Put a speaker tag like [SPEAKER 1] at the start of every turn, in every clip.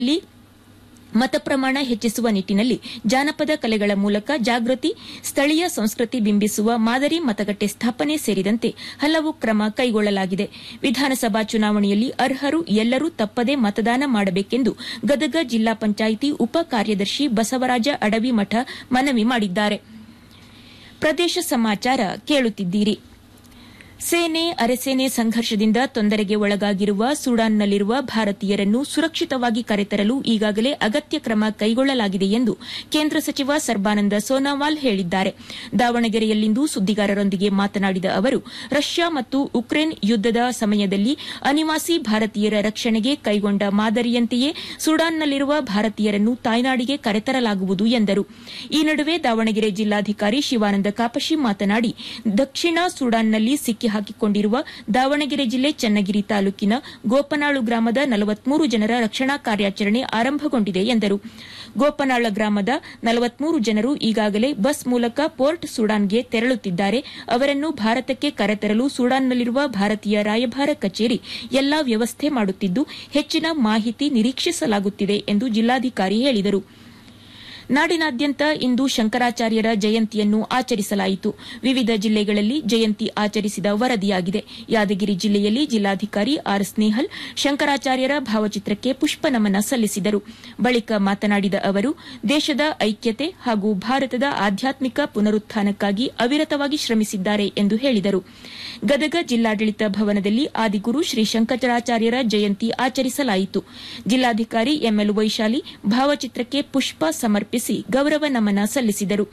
[SPEAKER 1] ಲಿ ಮತ ಪ್ರಮಾಣ ಹೆಚ್ಚಿಸುವ ನಿಟ್ಟಿನಲ್ಲಿ ಜಾನಪದ ಕಲೆಗಳ ಮೂಲಕ ಜಾಗೃತಿ ಸ್ಥಳೀಯ ಸಂಸ್ಕೃತಿ ಬಿಂಬಿಸುವ ಮಾದರಿ ಮತಗಟ್ಟೆ ಸ್ಥಾಪನೆ ಸೇರಿದಂತೆ ಹಲವು ಕ್ರಮ ಕೈಗೊಳ್ಳಲಾಗಿದೆ ವಿಧಾನಸಭಾ ಚುನಾವಣೆಯಲ್ಲಿ ಅರ್ಹರು ಎಲ್ಲರೂ ತಪ್ಪದೆ ಮತದಾನ ಮಾಡಬೇಕೆಂದು ಗದಗ ಜಿಲ್ಲಾ ಪಂಚಾಯಿತಿ ಉಪ ಕಾರ್ಯದರ್ಶಿ ಬಸವರಾಜ ಅಡವಿಮಠ ಮನವಿ ಮಾಡಿದ್ದಾರೆ ಪ್ರದೇಶ ಸಮಾಚಾರ ಕೇಳುತ್ತಿದ್ದೀರಿ ಸೇನೆ ಅರೆಸೇನೆ ಸಂಘರ್ಷದಿಂದ ತೊಂದರೆಗೆ ಒಳಗಾಗಿರುವ ಸುಡಾನ್ನಲ್ಲಿರುವ ಭಾರತೀಯರನ್ನು ಸುರಕ್ಷಿತವಾಗಿ ಕರೆತರಲು ಈಗಾಗಲೇ ಅಗತ್ಯ ಕ್ರಮ ಕೈಗೊಳ್ಳಲಾಗಿದೆ ಎಂದು ಕೇಂದ್ರ ಸಚಿವ ಸರ್ಬಾನಂದ ಸೋನಾವಾಲ್ ಹೇಳಿದ್ದಾರೆ ದಾವಣಗೆರೆಯಲ್ಲಿಂದು ಸುದ್ದಿಗಾರರೊಂದಿಗೆ ಮಾತನಾಡಿದ ಅವರು ರಷ್ಯಾ ಮತ್ತು ಉಕ್ರೇನ್ ಯುದ್ದದ ಸಮಯದಲ್ಲಿ ಅನಿವಾಸಿ ಭಾರತೀಯರ ರಕ್ಷಣೆಗೆ ಕೈಗೊಂಡ ಮಾದರಿಯಂತೆಯೇ ಸುಡಾನ್ನಲ್ಲಿರುವ ಭಾರತೀಯರನ್ನು ತಾಯ್ನಾಡಿಗೆ ಕರೆತರಲಾಗುವುದು ಎಂದರು ಈ ನಡುವೆ ದಾವಣಗೆರೆ ಜಿಲ್ಲಾಧಿಕಾರಿ ಶಿವಾನಂದ ಕಾಪಶಿ ಮಾತನಾಡಿ ದಕ್ಷಿಣ ಸುಡಾನ್ನಲ್ಲಿ ಸಿಕ್ಕಿ ಹಾಕಿಕೊಂಡಿರುವ ದಾವಣಗೆರೆ ಜಿಲ್ಲೆ ಚನ್ನಗಿರಿ ತಾಲೂಕಿನ ಗೋಪನಾಳು ಗ್ರಾಮದ ನಲವತ್ಮೂರು ಜನರ ರಕ್ಷಣಾ ಕಾರ್ಯಾಚರಣೆ ಆರಂಭಗೊಂಡಿದೆ ಎಂದರು ಗೋಪನಾಳ ಗ್ರಾಮದ ನಲವತ್ಮೂರು ಜನರು ಈಗಾಗಲೇ ಬಸ್ ಮೂಲಕ ಪೋರ್ಟ್ ಸುಡಾನ್ಗೆ ತೆರಳುತ್ತಿದ್ದಾರೆ ಅವರನ್ನು ಭಾರತಕ್ಕೆ ಕರೆತರಲು ಸುಡಾನ್ನಲ್ಲಿರುವ ಭಾರತೀಯ ರಾಯಭಾರ ಕಚೇರಿ ಎಲ್ಲಾ ವ್ಯವಸ್ಥೆ ಮಾಡುತ್ತಿದ್ದು ಹೆಚ್ಚಿನ ಮಾಹಿತಿ ನಿರೀಕ್ಷಿಸಲಾಗುತ್ತಿದೆ ಎಂದು ಜಿಲ್ಲಾಧಿಕಾರಿ ಹೇಳಿದರು ನಾಡಿನಾದ್ಯಂತ ಇಂದು ಶಂಕರಾಚಾರ್ಯರ ಜಯಂತಿಯನ್ನು ಆಚರಿಸಲಾಯಿತು ವಿವಿಧ ಜಿಲ್ಲೆಗಳಲ್ಲಿ ಜಯಂತಿ ಆಚರಿಸಿದ ವರದಿಯಾಗಿದೆ ಯಾದಗಿರಿ ಜಿಲ್ಲೆಯಲ್ಲಿ ಜಿಲ್ಲಾಧಿಕಾರಿ ಆರ್ ಸ್ನೇಹಲ್ ಶಂಕರಾಚಾರ್ಯರ ಭಾವಚಿತ್ರಕ್ಕೆ ಪುಷ್ಪನಮನ ಸಲ್ಲಿಸಿದರು ಬಳಿಕ ಮಾತನಾಡಿದ ಅವರು ದೇಶದ ಐಕ್ಯತೆ ಹಾಗೂ ಭಾರತದ ಆಧ್ಯಾತ್ಮಿಕ ಪುನರುತ್ಥಾನಕ್ಕಾಗಿ ಅವಿರತವಾಗಿ ಶ್ರಮಿಸಿದ್ದಾರೆ ಎಂದು ಹೇಳಿದರು ಗದಗ ಜಿಲ್ಲಾಡಳಿತ ಭವನದಲ್ಲಿ ಆದಿಗುರು ಶ್ರೀ ಶಂಕರಾಚಾರ್ಯರ ಜಯಂತಿ ಆಚರಿಸಲಾಯಿತು ಜಿಲ್ಲಾಧಿಕಾರಿ ಎಂಎಲ್ ವೈಶಾಲಿ ಭಾವಚಿತ್ರಕ್ಕೆ ಪುಷ್ಪ ಸಮರ್ಪಿಸಿ ಗೌರವ ನಮನ ಸಲ್ಲಿಸಿದರು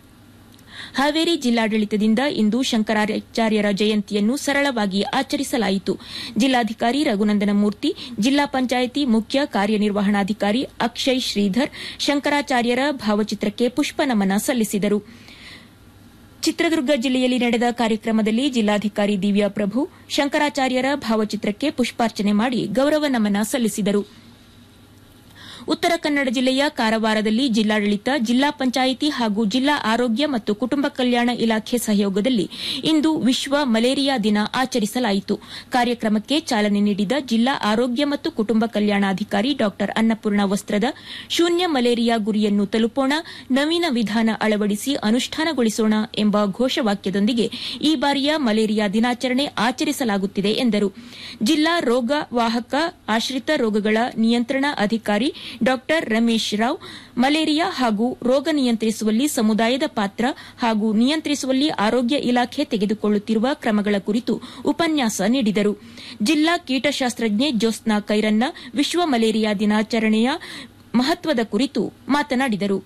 [SPEAKER 1] ಹಾವೇರಿ ಜಿಲ್ಲಾಡಳಿತದಿಂದ ಇಂದು ಶಂಕರಾಚಾರ್ಯರ ಜಯಂತಿಯನ್ನು ಸರಳವಾಗಿ ಆಚರಿಸಲಾಯಿತು ಜಿಲ್ಲಾಧಿಕಾರಿ ರಘುನಂದನ ಮೂರ್ತಿ ಜಿಲ್ಲಾ ಪಂಚಾಯಿತಿ ಮುಖ್ಯ ಕಾರ್ಯನಿರ್ವಹಣಾಧಿಕಾರಿ ಅಕ್ಷಯ್ ಶ್ರೀಧರ್ ಶಂಕರಾಚಾರ್ಯರ ಭಾವಚಿತ್ರಕ್ಕೆ ಪುಷ್ಪನಮನ ಸಲ್ಲಿಸಿದರು ಚಿತ್ರದುರ್ಗ ಜಿಲ್ಲೆಯಲ್ಲಿ ನಡೆದ ಕಾರ್ಯಕ್ರಮದಲ್ಲಿ ಜಿಲ್ಲಾಧಿಕಾರಿ ದಿವ್ಯಾ ಪ್ರಭು ಶಂಕರಾಚಾರ್ಯರ ಭಾವಚಿತ್ರಕ್ಕೆ ಪುಷ್ಪಾರ್ಚನೆ ಮಾಡಿ ಗೌರವ ನಮನ ಸಲ್ಲಿಸಿದರು ಉತ್ತರ ಕನ್ನಡ ಜಿಲ್ಲೆಯ ಕಾರವಾರದಲ್ಲಿ ಜಿಲ್ಲಾಡಳಿತ ಜಿಲ್ಲಾ ಪಂಚಾಯಿತಿ ಹಾಗೂ ಜಿಲ್ಲಾ ಆರೋಗ್ಯ ಮತ್ತು ಕುಟುಂಬ ಕಲ್ಯಾಣ ಇಲಾಖೆ ಸಹಯೋಗದಲ್ಲಿ ಇಂದು ವಿಶ್ವ ಮಲೇರಿಯಾ ದಿನ ಆಚರಿಸಲಾಯಿತು ಕಾರ್ಯಕ್ರಮಕ್ಕೆ ಚಾಲನೆ ನೀಡಿದ ಜಿಲ್ಲಾ ಆರೋಗ್ಯ ಮತ್ತು ಕುಟುಂಬ ಕಲ್ಯಾಣಾಧಿಕಾರಿ ಡಾ ಅನ್ನಪೂರ್ಣ ವಸ್ತ್ರದ ಶೂನ್ಯ ಮಲೇರಿಯಾ ಗುರಿಯನ್ನು ತಲುಪೋಣ ನವೀನ ವಿಧಾನ ಅಳವಡಿಸಿ ಅನುಷ್ಠಾನಗೊಳಿಸೋಣ ಎಂಬ ಘೋಷವಾಕ್ಯದೊಂದಿಗೆ ಈ ಬಾರಿಯ ಮಲೇರಿಯಾ ದಿನಾಚರಣೆ ಆಚರಿಸಲಾಗುತ್ತಿದೆ ಎಂದರು ಜಿಲ್ಲಾ ರೋಗ ವಾಹಕ ಆಶ್ರಿತ ರೋಗಗಳ ನಿಯಂತ್ರಣ ಅಧಿಕಾರಿ ಡಾ ರಮೇಶ್ ರಾವ್ ಮಲೇರಿಯಾ ಹಾಗೂ ರೋಗ ನಿಯಂತ್ರಿಸುವಲ್ಲಿ ಸಮುದಾಯದ ಪಾತ್ರ ಹಾಗೂ ನಿಯಂತ್ರಿಸುವಲ್ಲಿ ಆರೋಗ್ಯ ಇಲಾಖೆ ತೆಗೆದುಕೊಳ್ಳುತ್ತಿರುವ ಕ್ರಮಗಳ ಕುರಿತು ಉಪನ್ಯಾಸ ನೀಡಿದರು ಜಿಲ್ಲಾ ಕೀಟಶಾಸ್ತ್ರಜ್ಞೆ ಜ್ಯೋತ್ಸ್ನಾ ಕೈರನ್ನ ವಿಶ್ವ ಮಲೇರಿಯಾ ದಿನಾಚರಣೆಯ ಮಹತ್ವದ ಕುರಿತು ಮಾತನಾಡಿದರು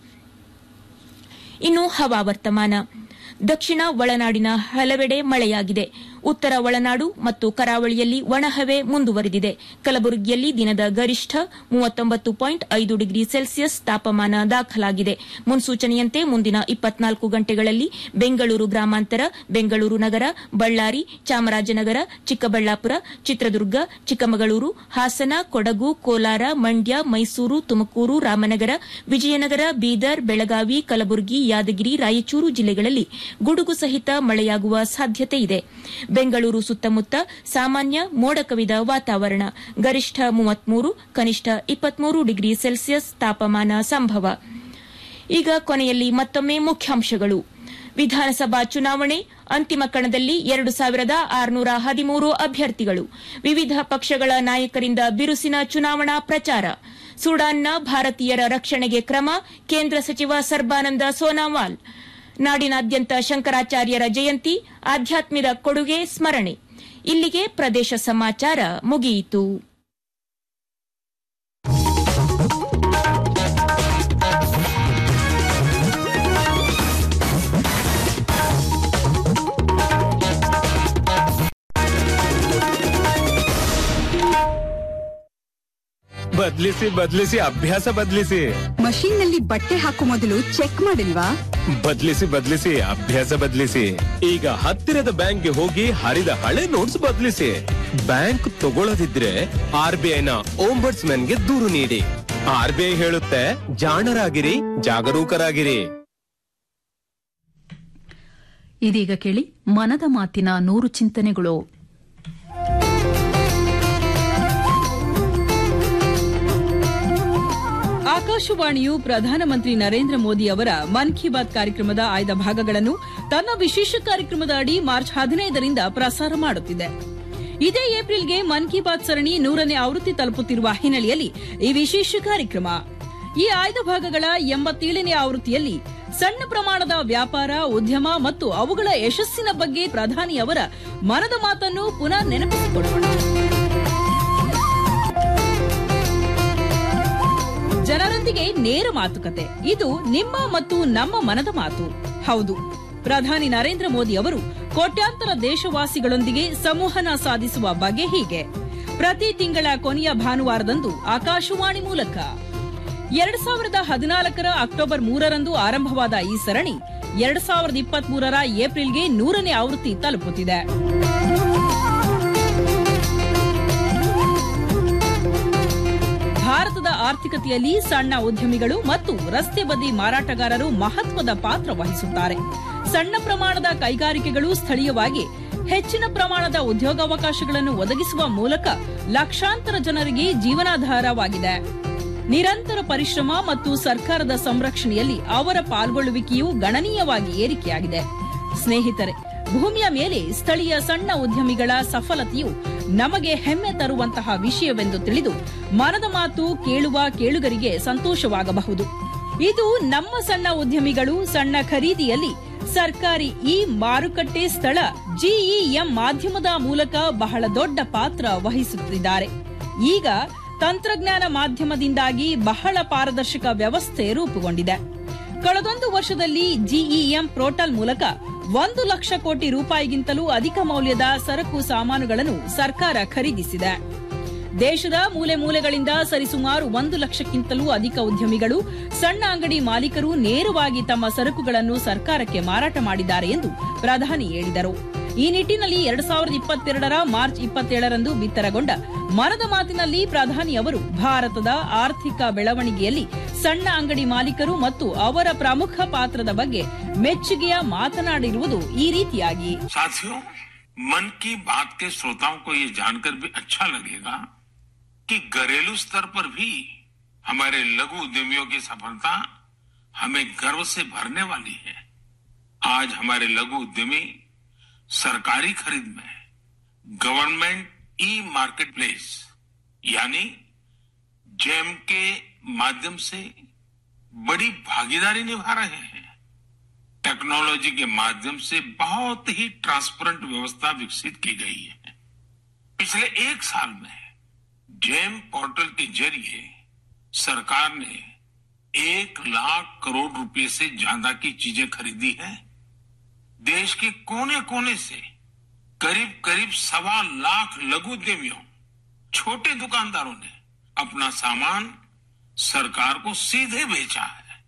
[SPEAKER 1] ಇನ್ನು ಹವಾವರ್ತಮಾನ ದಕ್ಷಿಣ ಒಳನಾಡಿನ ಹಲವೆಡೆ ಮಳೆಯಾಗಿದೆ ಉತ್ತರ ಒಳನಾಡು ಮತ್ತು ಕರಾವಳಿಯಲ್ಲಿ ಒಣಹವೆ ಮುಂದುವರೆದಿದೆ ಕಲಬುರಗಿಯಲ್ಲಿ ದಿನದ ಗರಿಷ್ಠ ಮೂವತ್ತೊಂಬತ್ತು ಪಾಯಿಂಟ್ ಐದು ಡಿಗ್ರಿ ಸೆಲ್ಸಿಯಸ್ ತಾಪಮಾನ ದಾಖಲಾಗಿದೆ ಮುನ್ಸೂಚನೆಯಂತೆ ಮುಂದಿನ ಇಪ್ಪತ್ನಾಲ್ಕು ಗಂಟೆಗಳಲ್ಲಿ ಬೆಂಗಳೂರು ಗ್ರಾಮಾಂತರ ಬೆಂಗಳೂರು ನಗರ ಬಳ್ಳಾರಿ ಚಾಮರಾಜನಗರ ಚಿಕ್ಕಬಳ್ಳಾಪುರ ಚಿತ್ರದುರ್ಗ ಚಿಕ್ಕಮಗಳೂರು ಹಾಸನ ಕೊಡಗು ಕೋಲಾರ ಮಂಡ್ಯ ಮೈಸೂರು ತುಮಕೂರು ರಾಮನಗರ ವಿಜಯನಗರ ಬೀದರ್ ಬೆಳಗಾವಿ ಕಲಬುರಗಿ ಯಾದಗಿರಿ ರಾಯಚೂರು ಜಿಲ್ಲೆಗಳಲ್ಲಿ ಗುಡುಗು ಸಹಿತ ಮಳೆಯಾಗುವ ಸಾಧ್ಯತೆ ಇದೆ ಬೆಂಗಳೂರು ಸುತ್ತಮುತ್ತ ಸಾಮಾನ್ಯ ಮೋಡ ಕವಿದ ವಾತಾವರಣ ಗರಿಷ್ಠ ಮೂವತ್ಮೂರು ಕನಿಷ್ಠ ಇಪ್ಪತ್ಮೂರು ಡಿಗ್ರಿ ಸೆಲ್ಸಿಯಸ್ ತಾಪಮಾನ ಸಂಭವ ಈಗ ಕೊನೆಯಲ್ಲಿ ಮತ್ತೊಮ್ಮೆ ಮುಖ್ಯಾಂಶಗಳು ವಿಧಾನಸಭಾ ಚುನಾವಣೆ ಅಂತಿಮ ಕಣದಲ್ಲಿ ಎರಡು ಸಾವಿರದ ಆರುನೂರ ಹದಿಮೂರು ಅಭ್ಯರ್ಥಿಗಳು ವಿವಿಧ ಪಕ್ಷಗಳ ನಾಯಕರಿಂದ ಬಿರುಸಿನ ಚುನಾವಣಾ ಪ್ರಚಾರ ಸುಡಾನ್ನ ಭಾರತೀಯರ ರಕ್ಷಣೆಗೆ ಕ್ರಮ ಕೇಂದ್ರ ಸಚಿವ ಸರ್ಬಾನಂದ ಸೋನಾವಾಲ್ ನಾಡಿನಾದ್ಯಂತ ಶಂಕರಾಚಾರ್ಯರ ಜಯಂತಿ ಆಧ್ಯಾತ್ಮದ ಕೊಡುಗೆ ಸ್ಮರಣೆ ಇಲ್ಲಿಗೆ ಪ್ರದೇಶ ಸಮಾಚಾರ ಮುಗಿಯಿತು
[SPEAKER 2] ಬದ್ಲಿಸಿ ಬದ್ಲಿಸಿ ಅಭ್ಯಾಸ ಬದ್ಲಿಸಿ
[SPEAKER 3] ಮಷೀನ್ ನಲ್ಲಿ ಬಟ್ಟೆ ಹಾಕೋ ಮೊದಲು ಚೆಕ್ ಮಾಡಿಲ್ವಾ
[SPEAKER 2] ಬದ್ಲಿಸಿ ಬದ್ಲಿಸಿ ಅಭ್ಯಾಸ ಬದ್ಲಿಸಿ ಈಗ ಹತ್ತಿರದ ಬ್ಯಾಂಕ್ಗೆ ಹೋಗಿ ಹರಿದ ಹಳೆ ನೋಟ್ಸ್ ಬದ್ಲಿಸಿ ಬ್ಯಾಂಕ್ ತಗೊಳ್ಳದಿದ್ರೆ ಆರ್ ಬಿ ಐನ ಓಂಬರ್ಟ್ಸ್ ಗೆ ದೂರು ನೀಡಿ ಆರ್ ಬಿ ಐ ಹೇಳುತ್ತೆ ಜಾಣರಾಗಿರಿ ಜಾಗರೂಕರಾಗಿರಿ
[SPEAKER 4] ಇದೀಗ ಕೇಳಿ ಮನದ ಮಾತಿನ ನೂರು ಚಿಂತನೆಗಳು
[SPEAKER 5] ಆಕಾಶವಾಣಿಯು ಪ್ರಧಾನಮಂತ್ರಿ ನರೇಂದ್ರ ಮೋದಿ ಅವರ ಮನ್ ಕಿ ಬಾತ್ ಕಾರ್ಯಕ್ರಮದ ಆಯ್ದ ಭಾಗಗಳನ್ನು ತನ್ನ ವಿಶೇಷ ಕಾರ್ಯಕ್ರಮದ ಅಡಿ ಮಾರ್ಚ್ ಹದಿನೈದರಿಂದ ಪ್ರಸಾರ ಮಾಡುತ್ತಿದೆ ಇದೇ ಏಪ್ರಿಲ್ಗೆ ಮನ್ ಕಿ ಬಾತ್ ಸರಣಿ ನೂರನೇ ಆವೃತ್ತಿ ತಲುಪುತ್ತಿರುವ ಹಿನ್ನೆಲೆಯಲ್ಲಿ ಈ ವಿಶೇಷ ಕಾರ್ಯಕ್ರಮ ಈ ಆಯ್ದ ಭಾಗಗಳ ಎಂಬತ್ತೇಳನೇ ಆವೃತ್ತಿಯಲ್ಲಿ ಸಣ್ಣ ಪ್ರಮಾಣದ ವ್ಯಾಪಾರ ಉದ್ಯಮ ಮತ್ತು ಅವುಗಳ ಯಶಸ್ಸಿನ ಬಗ್ಗೆ ಪ್ರಧಾನಿ ಅವರ ಮನದ ಮಾತನ್ನು ಪುನಃ ನೆನಪಿಸಿಕೊಳ್ಳೋಣ ಜನರೊಂದಿಗೆ ನೇರ ಮಾತುಕತೆ ಇದು ನಿಮ್ಮ ಮತ್ತು ನಮ್ಮ ಮನದ ಮಾತು ಹೌದು ಪ್ರಧಾನಿ ನರೇಂದ್ರ ಮೋದಿ ಅವರು ಕೋಟ್ಯಾಂತರ ದೇಶವಾಸಿಗಳೊಂದಿಗೆ ಸಂವಹನ ಸಾಧಿಸುವ ಬಗೆ ಹೀಗೆ ಪ್ರತಿ ತಿಂಗಳ ಕೊನೆಯ ಭಾನುವಾರದಂದು ಆಕಾಶವಾಣಿ ಮೂಲಕ ಎರಡ್ ಸಾವಿರದ ಹದಿನಾಲ್ಕರ ಅಕ್ಟೋಬರ್ ಮೂರರಂದು ಆರಂಭವಾದ ಈ ಸರಣಿ ಎರಡ್ ಸಾವಿರದ ಇಪ್ಪತ್ಮೂರರ ಏಪ್ರಿಲ್ಗೆ ನೂರನೇ ಆವೃತ್ತಿ ತಲುಪುತ್ತಿದೆ ಭಾರತದ ಆರ್ಥಿಕತೆಯಲ್ಲಿ ಸಣ್ಣ ಉದ್ಯಮಿಗಳು ಮತ್ತು ರಸ್ತೆ ಬದಿ ಮಾರಾಟಗಾರರು ಮಹತ್ವದ ಪಾತ್ರ ವಹಿಸುತ್ತಾರೆ ಸಣ್ಣ ಪ್ರಮಾಣದ ಕೈಗಾರಿಕೆಗಳು ಸ್ಥಳೀಯವಾಗಿ ಹೆಚ್ಚಿನ ಪ್ರಮಾಣದ ಉದ್ಯೋಗಾವಕಾಶಗಳನ್ನು ಒದಗಿಸುವ ಮೂಲಕ ಲಕ್ಷಾಂತರ ಜನರಿಗೆ ಜೀವನಾಧಾರವಾಗಿದೆ ನಿರಂತರ ಪರಿಶ್ರಮ ಮತ್ತು ಸರ್ಕಾರದ ಸಂರಕ್ಷಣೆಯಲ್ಲಿ ಅವರ ಪಾಲ್ಗೊಳ್ಳುವಿಕೆಯು ಗಣನೀಯವಾಗಿ ಏರಿಕೆಯಾಗಿದೆ ಸ್ನೇಹಿತರೆ ಭೂಮಿಯ ಮೇಲೆ ಸ್ಥಳೀಯ ಸಣ್ಣ ಉದ್ಯಮಿಗಳ ಸಫಲತೆಯು ನಮಗೆ ಹೆಮ್ಮೆ ತರುವಂತಹ ವಿಷಯವೆಂದು ತಿಳಿದು ಮನದ ಮಾತು ಕೇಳುವ ಕೇಳುಗರಿಗೆ ಸಂತೋಷವಾಗಬಹುದು ಇದು ನಮ್ಮ ಸಣ್ಣ ಉದ್ಯಮಿಗಳು ಸಣ್ಣ ಖರೀದಿಯಲ್ಲಿ ಸರ್ಕಾರಿ ಈ ಮಾರುಕಟ್ಟೆ ಸ್ಥಳ ಜಿಇಎಂ ಮಾಧ್ಯಮದ ಮೂಲಕ ಬಹಳ ದೊಡ್ಡ ಪಾತ್ರ ವಹಿಸುತ್ತಿದ್ದಾರೆ ಈಗ ತಂತ್ರಜ್ಞಾನ ಮಾಧ್ಯಮದಿಂದಾಗಿ ಬಹಳ ಪಾರದರ್ಶಕ ವ್ಯವಸ್ಥೆ ರೂಪುಗೊಂಡಿದೆ ಕಳೆದೊಂದು ವರ್ಷದಲ್ಲಿ ಜಿಇಎಂ ಪೋರ್ಟಲ್ ಮೂಲಕ ಒಂದು ಲಕ್ಷ ಕೋಟಿ ರೂಪಾಯಿಗಿಂತಲೂ ಅಧಿಕ ಮೌಲ್ಯದ ಸರಕು ಸಾಮಾನುಗಳನ್ನು ಸರ್ಕಾರ ಖರೀದಿಸಿದೆ ದೇಶದ ಮೂಲೆ ಮೂಲೆಗಳಿಂದ ಸರಿಸುಮಾರು ಒಂದು ಲಕ್ಷಕ್ಕಿಂತಲೂ ಅಧಿಕ ಉದ್ಯಮಿಗಳು ಸಣ್ಣ ಅಂಗಡಿ ಮಾಲೀಕರು ನೇರವಾಗಿ ತಮ್ಮ ಸರಕುಗಳನ್ನು ಸರ್ಕಾರಕ್ಕೆ ಮಾರಾಟ ಮಾಡಿದ್ದಾರೆ ಎಂದು ಪ್ರಧಾನಿ ಹೇಳಿದರು ಈ ನಿಟ್ಟಿನಲ್ಲಿ ಎರಡ್ ಸಾವಿರದ ಇಪ್ಪತ್ತೆರಡರ ಮಾರ್ಚ್ ಇಪ್ಪತ್ತೇಳರಂದು ಬಿತ್ತರಗೊಂಡ ಮನದ ಮಾತಿನಲ್ಲಿ ಪ್ರಧಾನಿ ಅವರು ಭಾರತದ ಆರ್ಥಿಕ ಬೆಳವಣಿಗೆಯಲ್ಲಿ ಸಣ್ಣ ಅಂಗಡಿ ಮಾಲೀಕರು ಮತ್ತು ಅವರ ಪ್ರಮುಖ ಪಾತ್ರದ ಬಗ್ಗೆ ಮೆಚ್ಚುಗೆಯ ಮಾತನಾಡಿರುವುದು ಈ ರೀತಿಯಾಗಿ
[SPEAKER 6] साथियों मन की बात के श्रोताओं को ये जानकर भी अच्छा लगेगा कि घरेलू स्तर पर भी हमारे लघु उद्यमियों की सफलता हमें गर्व से भरने वाली है आज हमारे लघु उद्यमी सरकारी खरीद में गवर्नमेंट ई मार्केट प्लेस यानी जेम के माध्यम से बड़ी भागीदारी निभा रहे हैं टेक्नोलॉजी के माध्यम से बहुत ही ट्रांसपेरेंट व्यवस्था विकसित की गई है पिछले एक साल में जेम पोर्टल के जरिए सरकार ने एक लाख करोड़ रुपए से ज्यादा की चीजें खरीदी है देश के कोने कोने से करीब करीब सवा लाख लघु उद्यमियों छोटे दुकानदारों ने अपना सामान सरकार को सीधे बेचा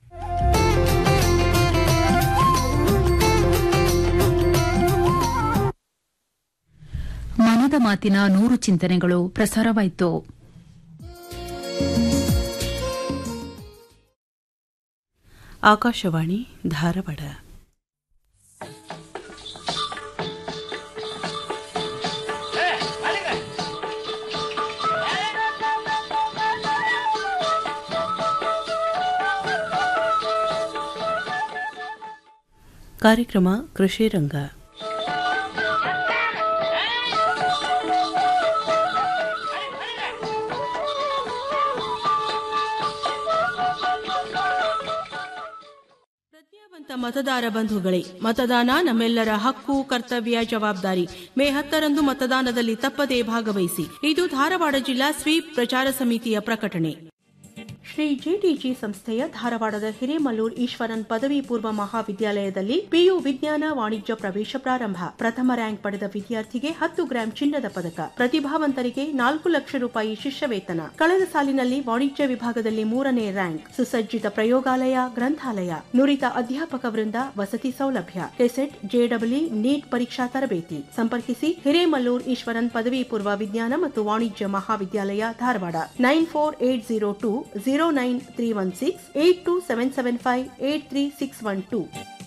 [SPEAKER 6] है
[SPEAKER 4] ಮನದ ಮಾತಿನ ನೂರು ಚಿಂತನೆಗಳು ಪ್ರಸಾರವಾಯಿತು
[SPEAKER 7] ಆಕಾಶವಾಣಿ ಧಾರವಾಡ ಕಾರ್ಯಕ್ರಮ ಕೃಷಿ ರಂಗ ಪ್ರಜ್ಞಾವಂತ ಮತದಾರ ಬಂಧುಗಳೇ ಮತದಾನ ನಮ್ಮೆಲ್ಲರ ಹಕ್ಕು ಕರ್ತವ್ಯ ಜವಾಬ್ದಾರಿ ಮೇ ಹತ್ತರಂದು ಮತದಾನದಲ್ಲಿ ತಪ್ಪದೇ ಭಾಗವಹಿಸಿ ಇದು ಧಾರವಾಡ ಜಿಲ್ಲಾ ಸ್ವೀಪ್ ಪ್ರಚಾರ ಸಮಿತಿಯ ಪ್ರಕಟಣೆ ಶ್ರೀ ಜಿಟಿಜಿ ಸಂಸ್ಥೆಯ ಧಾರವಾಡದ ಹಿರೇಮಲ್ಲೂರ್ ಈಶ್ವರನ್ ಪದವಿ ಪೂರ್ವ ಮಹಾವಿದ್ಯಾಲಯದಲ್ಲಿ ಪಿಯು ವಿಜ್ಞಾನ ವಾಣಿಜ್ಯ ಪ್ರವೇಶ ಪ್ರಾರಂಭ ಪ್ರಥಮ ರ್ಯಾಂಕ್ ಪಡೆದ ವಿದ್ಯಾರ್ಥಿಗೆ ಹತ್ತು ಗ್ರಾಂ ಚಿನ್ನದ ಪದಕ ಪ್ರತಿಭಾವಂತರಿಗೆ ನಾಲ್ಕು ಲಕ್ಷ ರೂಪಾಯಿ ಶಿಷ್ಯ ವೇತನ ಕಳೆದ ಸಾಲಿನಲ್ಲಿ ವಾಣಿಜ್ಯ ವಿಭಾಗದಲ್ಲಿ ಮೂರನೇ ರ್ಯಾಂಕ್ ಸುಸಜ್ಜಿತ ಪ್ರಯೋಗಾಲಯ ಗ್ರಂಥಾಲಯ ನುರಿತ ಅಧ್ಯಾಪಕ ವೃಂದ ವಸತಿ ಸೌಲಭ್ಯ ಕೆಸೆಟ್ ಜೆಡಬ್ಲ್ಯೂ ನೀಟ್ ಪರೀಕ್ಷಾ ತರಬೇತಿ ಸಂಪರ್ಕಿಸಿ ಹಿರೇಮಲ್ಲೂರ್ ಈಶ್ವರನ್ ಪದವಿ ಪೂರ್ವ ವಿಜ್ಞಾನ ಮತ್ತು ವಾಣಿಜ್ಯ ಮಹಾವಿದ್ಯಾಲಯ Dharwad nine four eight zero two zero nine three one six eight two seven seven five eight three six one two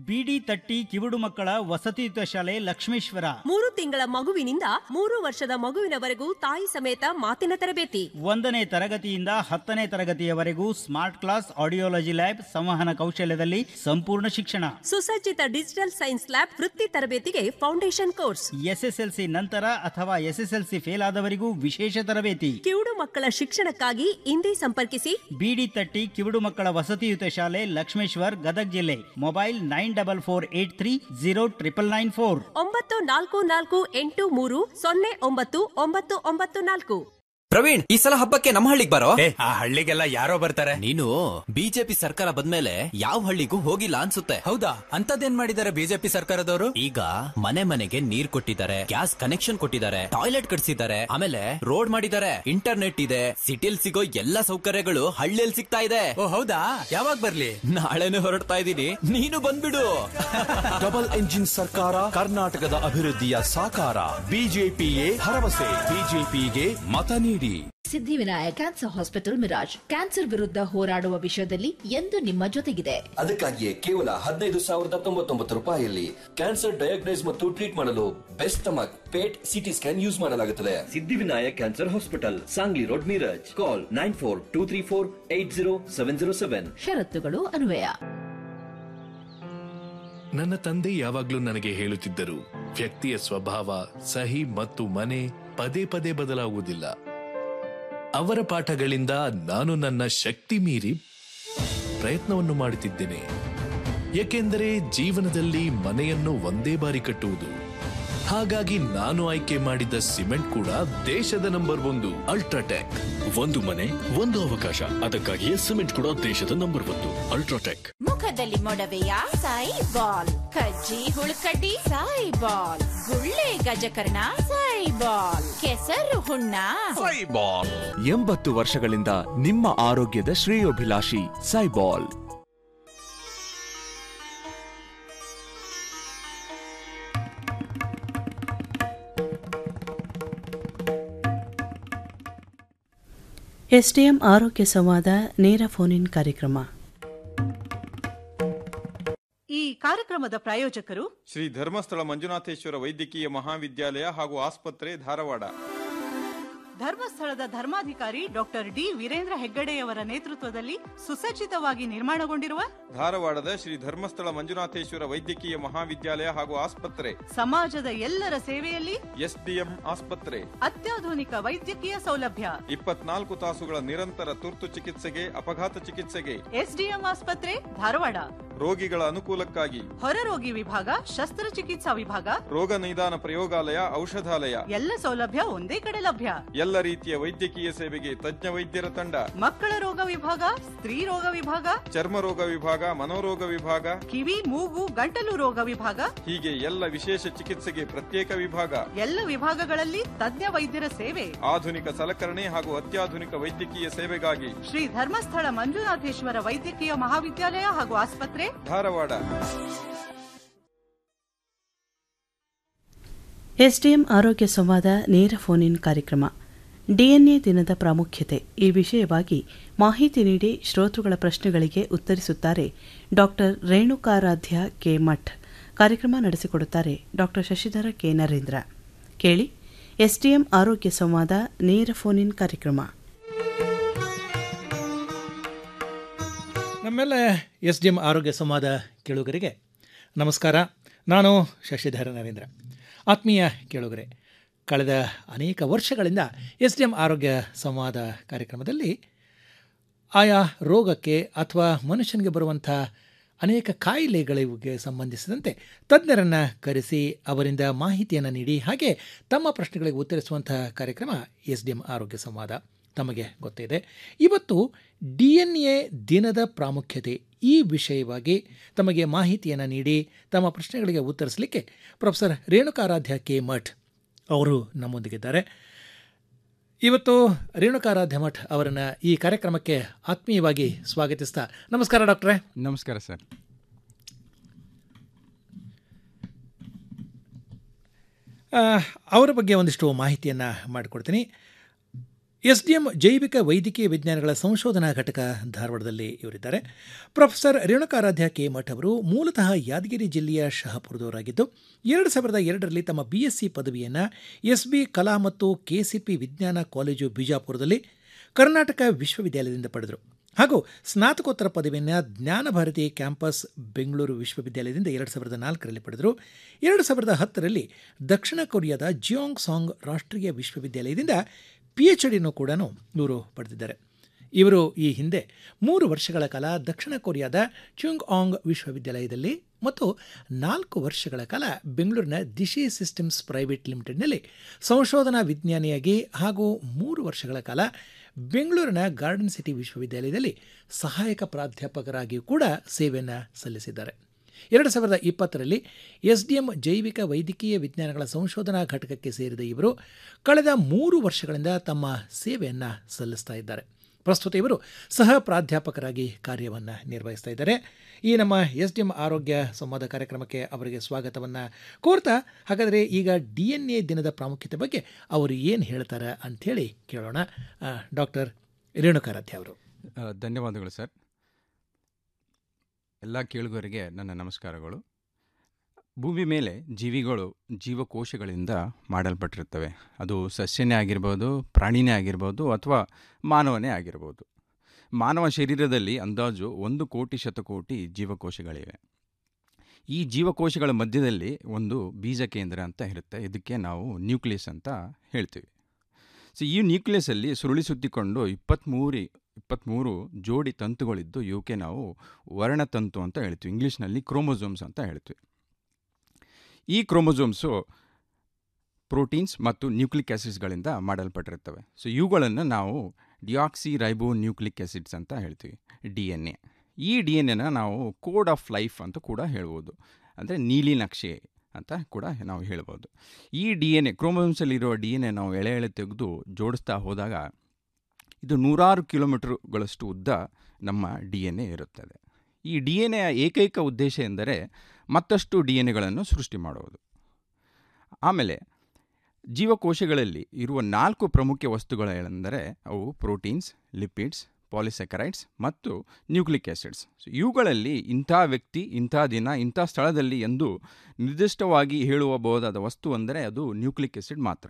[SPEAKER 8] ಬಿಡಿ ತಟ್ಟಿ ಕಿವುಡು ಮಕ್ಕಳ ವಸತಿಯುತ ಶಾಲೆ ಲಕ್ಷ್ಮೇಶ್ವರ
[SPEAKER 9] ಮೂರು ತಿಂಗಳ ಮಗುವಿನಿಂದ ಮೂರು ವರ್ಷದ ಮಗುವಿನವರೆಗೂ ತಾಯಿ ಸಮೇತ ಮಾತಿನ ತರಬೇತಿ
[SPEAKER 8] ಒಂದನೇ ತರಗತಿಯಿಂದ ಹತ್ತನೇ ತರಗತಿಯವರೆಗೂ ಸ್ಮಾರ್ಟ್ ಕ್ಲಾಸ್ ಆಡಿಯೋಲಜಿ ಲ್ಯಾಬ್ ಸಂವಹನ ಕೌಶಲ್ಯದಲ್ಲಿ ಸಂಪೂರ್ಣ ಶಿಕ್ಷಣ
[SPEAKER 9] ಸುಸಜ್ಜಿತ ಡಿಜಿಟಲ್ ಸೈನ್ಸ್ ಲ್ಯಾಬ್ ವೃತ್ತಿ ತರಬೇತಿಗೆ ಫೌಂಡೇಶನ್ ಕೋರ್ಸ್
[SPEAKER 8] ಎಸ್ಎಸ್ಎಲ್ಸಿ ನಂತರ ಅಥವಾ ಎಸ್ಎಸ್ಎಲ್ಸಿ ಫೇಲ್ ಆದವರಿಗೂ ವಿಶೇಷ ತರಬೇತಿ
[SPEAKER 9] ಕಿವುಡು ಮಕ್ಕಳ ಶಿಕ್ಷಣಕ್ಕಾಗಿ ಇಂದೇ ಸಂಪರ್ಕಿಸಿ
[SPEAKER 8] ಬಿಡಿ ತಟ್ಟಿ ಕಿವುಡು ಮಕ್ಕಳ ವಸತಿಯುತ ಶಾಲೆ ಲಕ್ಷ್ಮೇಶ್ವರ್ ಗದಗ್ ಜಿಲ್ಲೆ mobile nine double four eight three zero triple nine four
[SPEAKER 9] ಒಂಬತ್ತು ನಾಲ್ಕು ನಾಲ್ಕು ಎಂಟು ಮೂರು ಸೊನ್ನೆ ಒಂಬತ್ತು ಒಂಬತ್ತು ಒಂಬತ್ತು ನಾಲ್ಕು
[SPEAKER 10] ಪ್ರವೀಣ್ ಈ ಸಲ ಹಬ್ಬಕ್ಕೆ ನಮ್ಮ ಹಳ್ಳಿಗೆ ಬರೋ
[SPEAKER 11] ಆ ಹಳ್ಳಿಗೆಲ್ಲ ಯಾರೋ ಬರ್ತಾರೆ
[SPEAKER 10] ನೀನು ಬಿಜೆಪಿ ಸರ್ಕಾರ ಬಂದ್ಮೇಲೆ ಯಾವ ಹಳ್ಳಿಗೂ ಹೋಗಿಲ್ಲ ಅನ್ಸುತ್ತೆ
[SPEAKER 11] ಹೌದಾ ಅಂತದೇನ್ ಮಾಡಿದ್ದಾರೆ ಬಿಜೆಪಿ ಸರ್ಕಾರದವರು
[SPEAKER 10] ಈಗ ಮನೆ ಮನೆಗೆ ನೀರ್ ಕೊಟ್ಟಿದ್ದಾರೆ ಗ್ಯಾಸ್ ಕನೆಕ್ಷನ್ ಕೊಟ್ಟಿದ್ದಾರೆ ಟಾಯ್ಲೆಟ್ ಕಟ್ಸಿದ್ದಾರೆ ಆಮೇಲೆ ರೋಡ್ ಮಾಡಿದ್ದಾರೆ ಇಂಟರ್ನೆಟ್ ಇದೆ ಸಿಟಿಲ್ ಸಿಗೋ ಎಲ್ಲಾ ಸೌಕರ್ಯಗಳು ಹಳ್ಳಿಯಲ್ಲಿ ಸಿಗ್ತಾ ಇದೆ
[SPEAKER 11] ಓ ಹೌದಾ ಯಾವಾಗ ಬರ್ಲಿ
[SPEAKER 10] ನಾಳೆನೆ ಹೊರಡ್ತಾ ಇದ್ದೀನಿ ನೀನು ಬಂದ್ಬಿಡು
[SPEAKER 12] ಡಬಲ್ ಎಂಜಿನ್ ಸರ್ಕಾರ ಕರ್ನಾಟಕದ ಅಭಿವೃದ್ಧಿಯ ಸಾಕಾರ ಬಿಜೆಪಿಯೇ ಭರವಸೆ ಬಿಜೆಪಿಗೆ ಮತ ನೀಡಿ
[SPEAKER 13] Siddhivinayak cancer hospital Miraj cancer ವಿರುದ್ಧ ಹೋರಾಡುವ ವಿಷಯದಲ್ಲಿ ಎಂದು ನಿಮ್ಮ ಜೊತೆಗಿದೆ
[SPEAKER 14] ಅದಕ್ಕಾಗಿಯೇ ಕೇವಲ ಹದಿನೈದು ಸಾವಿರದ ತೊಂಬತ್ತೊಂಬತ್ತು ರೂಪಾಯಿಯಲ್ಲಿ ಕ್ಯಾನ್ಸರ್ ಡಯಾಗ್ನೈಸ್ ಮತ್ತು ಟ್ರೀಟ್ ಮಾಡಲು best stomach PET CT scan use ಮಾಡಲಾಗುತ್ತದೆ Siddhivinayak cancer hospital Sangli road Miraj call nine four two three four eight zero seven zero seven
[SPEAKER 13] ಷರತ್ತುಗಳು ಅನ್ವಯ
[SPEAKER 15] ನನ್ನ ತಂದೆ ಯಾವಾಗ್ಲೂ ನನಗೆ ಹೇಳುತ್ತಿದ್ದರು ವ್ಯಕ್ತಿಯ ಸ್ವಭಾವ ಸಹಿ ಮತ್ತು ಮನೆ ಪದೇ ಪದೇ ಬದಲಾಗುವುದಿಲ್ಲ ಅವರ ಪಾಠಗಳಿಂದ ನಾನು ನನ್ನ ಶಕ್ತಿ ಮೀರಿ ಪ್ರಯತ್ನವನ್ನು ಮಾಡುತ್ತಿದ್ದೇನೆ ಏಕೆಂದರೆ ಜೀವನದಲ್ಲಿ ಮನೆಯನ್ನು ಒಂದೇ ಬಾರಿ ಕಟ್ಟುವುದು ಹಾಗಾಗಿ ನಾನು ಆಯ್ಕೆ ಮಾಡಿದ ಸಿಮೆಂಟ್ ಕೂಡ ದೇಶದ ನಂಬರ್ ಒಂದು ಅಲ್ಟ್ರಾಟೆಕ್
[SPEAKER 16] ಒಂದು ಮನೆ ಒಂದು ಅವಕಾಶ ಅದಕ್ಕಾಗಿಯೇ ಸಿಮೆಂಟ್ ಕೂಡ ದೇಶದ ನಂಬರ್ ಒಂದು ಅಲ್ಟ್ರಾಟೆಕ್
[SPEAKER 17] ಮುಖದಲ್ಲಿ ಮೊಡವೆಯ ಸಾಯಿ ಬಾಲ್ ಕಜ್ಜಿ ಹುಳುಕಡ್ಡಿ ಸಾಯಿ ಬಾಲ್ ಗುಳ್ಳೆ ಗಜಕರ್ಣ ಸಾಯಿ ಬಾಲ್ ಕೆಸರು ಹುಣ್ಣ
[SPEAKER 18] ಬಾಲ್ ಎಂಬತ್ತು ವರ್ಷಗಳಿಂದ ನಿಮ್ಮ ಆರೋಗ್ಯದ ಶ್ರೇಯೋಭಿಲಾಷಿ ಸೈಬಾಲ್
[SPEAKER 7] ಎಸ್ಡಿಎಂ ಆರೋಗ್ಯ ಸಂವಾದ ನೇರ ಫೋನ್ ಇನ್ ಕಾರ್ಯಕ್ರಮ
[SPEAKER 19] ಈ ಕಾರ್ಯಕ್ರಮದ ಪ್ರಾಯೋಜಕರು
[SPEAKER 20] ಶ್ರೀ ಧರ್ಮಸ್ಥಳ ಮಂಜುನಾಥೇಶ್ವರ ವೈದ್ಯಕೀಯ ಮಹಾವಿದ್ಯಾಲಯ ಹಾಗೂ ಆಸ್ಪತ್ರೆ ಧಾರವಾಡ
[SPEAKER 19] ಧರ್ಮಸ್ಥಳದ ಧರ್ಮಾಧಿಕಾರಿ ಡಾಕ್ಟರ್ ಡಿ ವೀರೇಂದ್ರ ಹೆಗ್ಗಡೆಯವರ ನೇತೃತ್ವದಲ್ಲಿ ಸುಸಜ್ಜಿತವಾಗಿ ನಿರ್ಮಾಣಗೊಂಡಿರುವ
[SPEAKER 20] ಧಾರವಾಡದ ಶ್ರೀ ಧರ್ಮಸ್ಥಳ ಮಂಜುನಾಥೇಶ್ವರ ವೈದ್ಯಕೀಯ ಮಹಾವಿದ್ಯಾಲಯ ಹಾಗೂ ಆಸ್ಪತ್ರೆ
[SPEAKER 19] ಸಮಾಜದ ಎಲ್ಲರ ಸೇವೆಯಲ್ಲಿ
[SPEAKER 20] ಎಸ್ಡಿಎಂ ಆಸ್ಪತ್ರೆ
[SPEAKER 19] ಅತ್ಯಾಧುನಿಕ ವೈದ್ಯಕೀಯ ಸೌಲಭ್ಯ
[SPEAKER 20] ಇಪ್ಪತ್ನಾಲ್ಕು ತಾಸುಗಳ ನಿರಂತರ ತುರ್ತು ಚಿಕಿತ್ಸೆಗೆ ಅಪಘಾತ ಚಿಕಿತ್ಸೆಗೆ
[SPEAKER 19] ಎಸ್ಡಿಎಂ ಆಸ್ಪತ್ರೆ ಧಾರವಾಡ
[SPEAKER 20] ರೋಗಿಗಳ ಅನುಕೂಲಕ್ಕಾಗಿ
[SPEAKER 19] ಹೊರರೋಗಿ ವಿಭಾಗ ಶಸ್ತ್ರಚಿಕಿತ್ಸಾ ವಿಭಾಗ
[SPEAKER 20] ರೋಗ ನಿದಾನ ಪ್ರಯೋಗಾಲಯ ಔಷಧಾಲಯ
[SPEAKER 19] ಎಲ್ಲ ಸೌಲಭ್ಯ ಒಂದೇ ಕಡೆ ಲಭ್ಯ
[SPEAKER 20] ಎಲ್ಲ ರೀತಿಯ ವೈದ್ಯಕೀಯ ಸೇವೆಗೆ ತಜ್ಞ ವೈದ್ಯರ ತಂಡ
[SPEAKER 19] ಮಕ್ಕಳ ರೋಗ ವಿಭಾಗ ಸ್ತ್ರೀ ರೋಗ ವಿಭಾಗ
[SPEAKER 20] ಚರ್ಮ ರೋಗ ವಿಭಾಗ ಮನೋರೋಗ ವಿಭಾಗ
[SPEAKER 19] ಕಿವಿ ಮೂಗು ಗಂಟಲು ರೋಗ ವಿಭಾಗ
[SPEAKER 20] ಹೀಗೆ ಎಲ್ಲ ವಿಶೇಷ ಚಿಕಿತ್ಸೆಗೆ ಪ್ರತ್ಯೇಕ ವಿಭಾಗ
[SPEAKER 19] ಎಲ್ಲ ವಿಭಾಗಗಳಲ್ಲಿ ತಜ್ಞ ವೈದ್ಯರ ಸೇವೆ
[SPEAKER 20] ಆಧುನಿಕ ಸಲಕರಣೆ ಹಾಗೂ ಅತ್ಯಾಧುನಿಕ ವೈದ್ಯಕೀಯ ಸೇವೆಗಾಗಿ
[SPEAKER 19] ಶ್ರೀ ಧರ್ಮಸ್ಥಳ ಮಂಜುನಾಥೇಶ್ವರ ವೈದ್ಯಕೀಯ ಮಹಾವಿದ್ಯಾಲಯ ಹಾಗೂ ಆಸ್ಪತ್ರೆ
[SPEAKER 20] ಧಾರವಾಡ
[SPEAKER 7] ಎಸ್ಡಿಎಂ ಆರೋಗ್ಯ ಸಂವಾದ ನೇರ ಫೋನ್ ಇನ್ ಕಾರ್ಯಕ್ರಮ ಡಿಎನ್ಎ ದಿನದ ಪ್ರಾಮುಖ್ಯತೆ ಈ ವಿಷಯವಾಗಿ ಮಾಹಿತಿ ನೀಡಿ ಶ್ರೋತೃಗಳ ಪ್ರಶ್ನೆಗಳಿಗೆ ಉತ್ತರಿಸುತ್ತಾರೆ ಡಾಕ್ಟರ್ ರೇಣುಕಾರಾಧ್ಯ ಕೆ ಮಠ್ ಕಾರ್ಯಕ್ರಮ ನಡೆಸಿಕೊಡುತ್ತಾರೆ ಡಾಕ್ಟರ್ ಶಶಿಧರ ಕೆ ನರೇಂದ್ರ ಕೇಳಿ ಎಸ್ಡಿಎಂ ಆರೋಗ್ಯ ಸಂವಾದ ನೇರ ಫೋನ್ ಇನ್ ಕಾರ್ಯಕ್ರಮ
[SPEAKER 21] ನಮ್ಮೆಲ್ಲ ಎಸ್ ಡಿ ಎಂ ಆರೋಗ್ಯ ಸಂವಾದ ಕೇಳುಗರಿಗೆ ನಮಸ್ಕಾರ ನಾನು ಶಶಿಧರ ನರೇಂದ್ರ ಆತ್ಮೀಯ ಕೇಳುಗರೆ ಕಳೆದ ಅನೇಕ ವರ್ಷಗಳಿಂದ ಎಸ್ ಡಿ ಎಂ ಆರೋಗ್ಯ ಸಂವಾದ ಕಾರ್ಯಕ್ರಮದಲ್ಲಿ ಆಯಾ ರೋಗಕ್ಕೆ ಅಥವಾ ಮನುಷ್ಯನಿಗೆ ಬರುವಂಥ ಅನೇಕ ಕಾಯಿಲೆಗಳಿಗೆ ಸಂಬಂಧಿಸಿದಂತೆ ತಜ್ಞರನ್ನು ಕರೆಸಿ ಅವರಿಂದ ಮಾಹಿತಿಯನ್ನು ನೀಡಿ ಹಾಗೆ ತಮ್ಮ ಪ್ರಶ್ನೆಗಳಿಗೆ ಉತ್ತರಿಸುವಂಥ ಕಾರ್ಯಕ್ರಮ ಎಸ್ ಡಿ ಎಂ ಆರೋಗ್ಯ ಸಂವಾದ ತಮಗೆ ಗೊತ್ತಿದೆ ಇವತ್ತು ಡಿ ಎನ್ ಎ ದಿನದ ಪ್ರಾಮುಖ್ಯತೆ ಈ ವಿಷಯವಾಗಿ ತಮಗೆ ಮಾಹಿತಿಯನ್ನು ನೀಡಿ ತಮ್ಮ ಪ್ರಶ್ನೆಗಳಿಗೆ ಉತ್ತರಿಸಲಿಕ್ಕೆ ಪ್ರೊಫೆಸರ್ ರೇಣುಕಾರಾಧ್ಯ ಕೆ ಮಠ್ ಅವರು ನಮ್ಮೊಂದಿಗಿದ್ದಾರೆ ಇವತ್ತು ರೇಣುಕಾರಾಧ್ಯ ಮಠ್ ಅವರನ್ನು ಈ ಕಾರ್ಯಕ್ರಮಕ್ಕೆ ಆತ್ಮೀಯವಾಗಿ ಸ್ವಾಗತಿಸ್ತಾ ನಮಸ್ಕಾರ ಡಾಕ್ಟ್ರೇ
[SPEAKER 22] ನಮಸ್ಕಾರ ಸರ್
[SPEAKER 21] ಅವರ ಬಗ್ಗೆ ಒಂದಿಷ್ಟು ಮಾಹಿತಿಯನ್ನು ಮಾಡಿಕೊಡ್ತೀನಿ ಎಸ್ಡಿಎಂ ಜೈವಿಕ ವೈದ್ಯಕೀಯ ವಿಜ್ಞಾನಗಳ ಸಂಶೋಧನಾ ಘಟಕ ಧಾರವಾಡದಲ್ಲಿ ಇವರಿದ್ದಾರೆ ಪ್ರೊಫೆಸರ್ ರೇಣುಕಾರಾಧ್ಯ ಕೆ ಮಠ್ ಅವರು ಮೂಲತಃ ಯಾದಗಿರಿ ಜಿಲ್ಲೆಯ ಶಹಾಪುರದವರಾಗಿದ್ದು ಎರಡು ಸಾವಿರದ ಎರಡರಲ್ಲಿ ತಮ್ಮ ಬಿಎಸ್ಸಿ ಪದವಿಯನ್ನು ಎಸ್ಬಿ ಕಲಾ ಮತ್ತು ಕೆಸಿಪಿ ವಿಜ್ಞಾನ ಕಾಲೇಜು ಬಿಜಾಪುರದಲ್ಲಿ ಕರ್ನಾಟಕ ವಿಶ್ವವಿದ್ಯಾಲಯದಿಂದ ಪಡೆದರು ಹಾಗೂ ಸ್ನಾತಕೋತ್ತರ ಪದವಿಯನ್ನು ಜ್ಞಾನಭಾರತಿ ಕ್ಯಾಂಪಸ್ ಬೆಂಗಳೂರು ವಿಶ್ವವಿದ್ಯಾಲಯದಿಂದ ಎರಡು ಸಾವಿರದ ನಾಲ್ಕರಲ್ಲಿ ಪಡೆದರು ಎರಡು ಸಾವಿರದ ಹತ್ತರಲ್ಲಿ ದಕ್ಷಿಣ ಕೊರಿಯಾದ ಜಿಯೋಂಗ್ ಸಾಂಗ್ ರಾಷ್ಟ್ರೀಯ ವಿಶ್ವವಿದ್ಯಾಲಯದಿಂದ ಪಿ ಎಚ್ ಡಿನೂ ಕೂಡ ಇವರು ಪಡೆದಿದ್ದಾರೆ ಇವರು ಈ ಹಿಂದೆ ಮೂರು ವರ್ಷಗಳ ಕಾಲ ದಕ್ಷಿಣ ಕೊರಿಯಾದ ಚ್ಯುಂಗ್ ಆಂಗ್ ವಿಶ್ವವಿದ್ಯಾಲಯದಲ್ಲಿ ಮತ್ತು ನಾಲ್ಕು ವರ್ಷಗಳ ಕಾಲ ಬೆಂಗಳೂರಿನ ದಿಶಿ ಸಿಸ್ಟಮ್ಸ್ ಪ್ರೈವೇಟ್ ಲಿಮಿಟೆಡ್ನಲ್ಲಿ ಸಂಶೋಧನಾ ವಿಜ್ಞಾನಿಯಾಗಿ ಹಾಗೂ ಮೂರು ವರ್ಷಗಳ ಕಾಲ ಬೆಂಗಳೂರಿನ ಗಾರ್ಡನ್ ಸಿಟಿ ವಿಶ್ವವಿದ್ಯಾಲಯದಲ್ಲಿ ಸಹಾಯಕ ಪ್ರಾಧ್ಯಾಪಕರಾಗಿಯೂ ಕೂಡ ಸೇವೆಯನ್ನು ಸಲ್ಲಿಸಿದ್ದಾರೆ ಎರಡು ಸಾವಿರದ ಇಪ್ಪತ್ತರಲ್ಲಿ ಎಸ್ಡಿಎಂ ಜೈವಿಕ ವೈದ್ಯಕೀಯ ವಿಜ್ಞಾನಗಳ ಸಂಶೋಧನಾ ಘಟಕಕ್ಕೆ ಸೇರಿದ ಇವರು ಕಳೆದ ಮೂರು ವರ್ಷಗಳಿಂದ ತಮ್ಮ ಸೇವೆಯನ್ನು ಸಲ್ಲಿಸ್ತಾ ಇದ್ದಾರೆ ಪ್ರಸ್ತುತ ಇವರು ಸಹ ಪ್ರಾಧ್ಯಾಪಕರಾಗಿ ಕಾರ್ಯವನ್ನು ನಿರ್ವಹಿಸ್ತಾ ಇದ್ದಾರೆ ಈ ನಮ್ಮ ಎಸ್ ಡಿ ಎಂ ಆರೋಗ್ಯ ಸಂವಾದ ಕಾರ್ಯಕ್ರಮಕ್ಕೆ ಅವರಿಗೆ ಸ್ವಾಗತವನ್ನು ಕೋರ್ತಾ ಹಾಗಾದರೆ ಈಗ ಡಿ ಎನ್ ಎ ದಿನದ ಪ್ರಾಮುಖ್ಯತೆ ಬಗ್ಗೆ ಅವರು ಏನು ಹೇಳ್ತಾರೆ ಅಂಥೇಳಿ ಕೇಳೋಣ ಡಾಕ್ಟರ್ ರೇಣುಕಾರಾಧ್ಯ ಅವರು
[SPEAKER 1] ಆ, ಧನ್ಯವಾದಗಳು ಸರ್ ಎಲ್ಲ ಕೇಳುಗರಿಗೆ ನನ್ನ ನಮಸ್ಕಾರಗಳು ಭೂಮಿ ಮೇಲೆ ಜೀವಿಗಳು ಜೀವಕೋಶಗಳಿಂದ ಮಾಡಲ್ಪಟ್ಟಿರ್ತವೆ ಅದು ಸಸ್ಯನೇ ಆಗಿರ್ಬೋದು ಪ್ರಾಣಿನೇ ಆಗಿರ್ಬೋದು ಅಥವಾ ಮಾನವನೇ ಆಗಿರ್ಬೋದು ಮಾನವ ಶರೀರದಲ್ಲಿ ಅಂದಾಜು ಒಂದು ಕೋಟಿ ಶತಕೋಟಿ ಜೀವಕೋಶಗಳಿವೆ ಈ ಜೀವಕೋಶಗಳ ಮಧ್ಯದಲ್ಲಿ ಒಂದು ಬೀಜ ಕೇಂದ್ರ ಅಂತ ಇರುತ್ತೆ ಇದಕ್ಕೆ ನಾವು ನ್ಯೂಕ್ಲಿಯಸ್ ಅಂತ ಹೇಳ್ತೀವಿ ಸೊ ಈ ನ್ಯೂಕ್ಲಿಯಸ್ಸಲ್ಲಿ ಸುರುಳಿ ಸುತ್ತಿಕೊಂಡು ಇಪ್ಪತ್ತ್ಮೂರು ಇಪ್ಪತ್ತ್ಮೂರು ಜೋಡಿ ತಂತುಗಳಿದ್ದು ಇವಕ್ಕೆ ನಾವು ವರ್ಣತಂತು ಅಂತ ಹೇಳ್ತೀವಿ ಇಂಗ್ಲೀಷ್ನಲ್ಲಿ ಕ್ರೋಮೋಸೋಮ್ಸ್ ಅಂತ ಹೇಳ್ತೀವಿ ಈ ಕ್ರೋಮೋಸೋಮ್ಸು ಪ್ರೋಟೀನ್ಸ್ ಮತ್ತು ನ್ಯೂಕ್ಲಿಕ್ ಆ್ಯಸಿಡ್ಸ್ಗಳಿಂದ ಮಾಡಲ್ಪಟ್ಟಿರ್ತವೆ ಸೊ ಇವುಗಳನ್ನು ನಾವು ಡಿಯಾಕ್ಸಿ ರೈಬೋ ನ್ಯೂಕ್ಲಿಕ್ ಆ್ಯಸಿಡ್ಸ್ ಅಂತ ಹೇಳ್ತೀವಿ ಡಿ ಎನ್ ಎ ಈ ಡಿ ಎನ್ ಎನ ನಾವು ಕೋಡ್ ಆಫ್ ಲೈಫ್ ಅಂತ ಕೂಡ ಹೇಳ್ಬೋದು ಅಂದರೆ ನೀಲಿ ನಕ್ಷೆ ಅಂತ ಕೂಡ ನಾವು ಹೇಳ್ಬೋದು ಈ ಡಿ ಎನ್ ಎ ಕ್ರೋಮೋಸೋಮ್ಸಲ್ಲಿರೋ ಡಿ ಎನ್ ಎ ನಾವು ಎಳೆ ಎಳೆ ತೆಗೆದು ಜೋಡಿಸ್ತಾ ಹೋದಾಗ ಇದು ನೂರಾರು ಕಿಲೋಮೀಟರ್ಗಳಷ್ಟು ಉದ್ದ ನಮ್ಮ ಡಿ ಎನ್ ಎ ಇರುತ್ತದೆ ಈ ಡಿ ಎನ್ ಎಯ ಏಕೈಕ ಉದ್ದೇಶ ಎಂದರೆ ಮತ್ತಷ್ಟು ಡಿ ಎನ್ ಎಗಳನ್ನು ಸೃಷ್ಟಿ ಮಾಡುವುದು ಆಮೇಲೆ ಜೀವಕೋಶಗಳಲ್ಲಿ ಇರುವ ನಾಲ್ಕು ಪ್ರಮುಖ ವಸ್ತುಗಳೆಂದರೆ ಅವು ಪ್ರೋಟೀನ್ಸ್ ಲಿಪಿಡ್ಸ್ ಪಾಲಿಸೆಕರೈಡ್ಸ್ ಮತ್ತು ನ್ಯೂಕ್ಲಿಕ್ ಆ್ಯಸಿಡ್ಸ್ ಸೊ ಇವುಗಳಲ್ಲಿ ಇಂಥ ವ್ಯಕ್ತಿ ಇಂಥ ದಿನ ಇಂಥ ಸ್ಥಳದಲ್ಲಿ ಎಂದು ನಿರ್ದಿಷ್ಟವಾಗಿ ಹೇಳುವಬಹುದಾದ ವಸ್ತು ಅಂದರೆ ಅದು ನ್ಯೂಕ್ಲಿಕ್ ಆ್ಯಸಿಡ್ ಮಾತ್ರ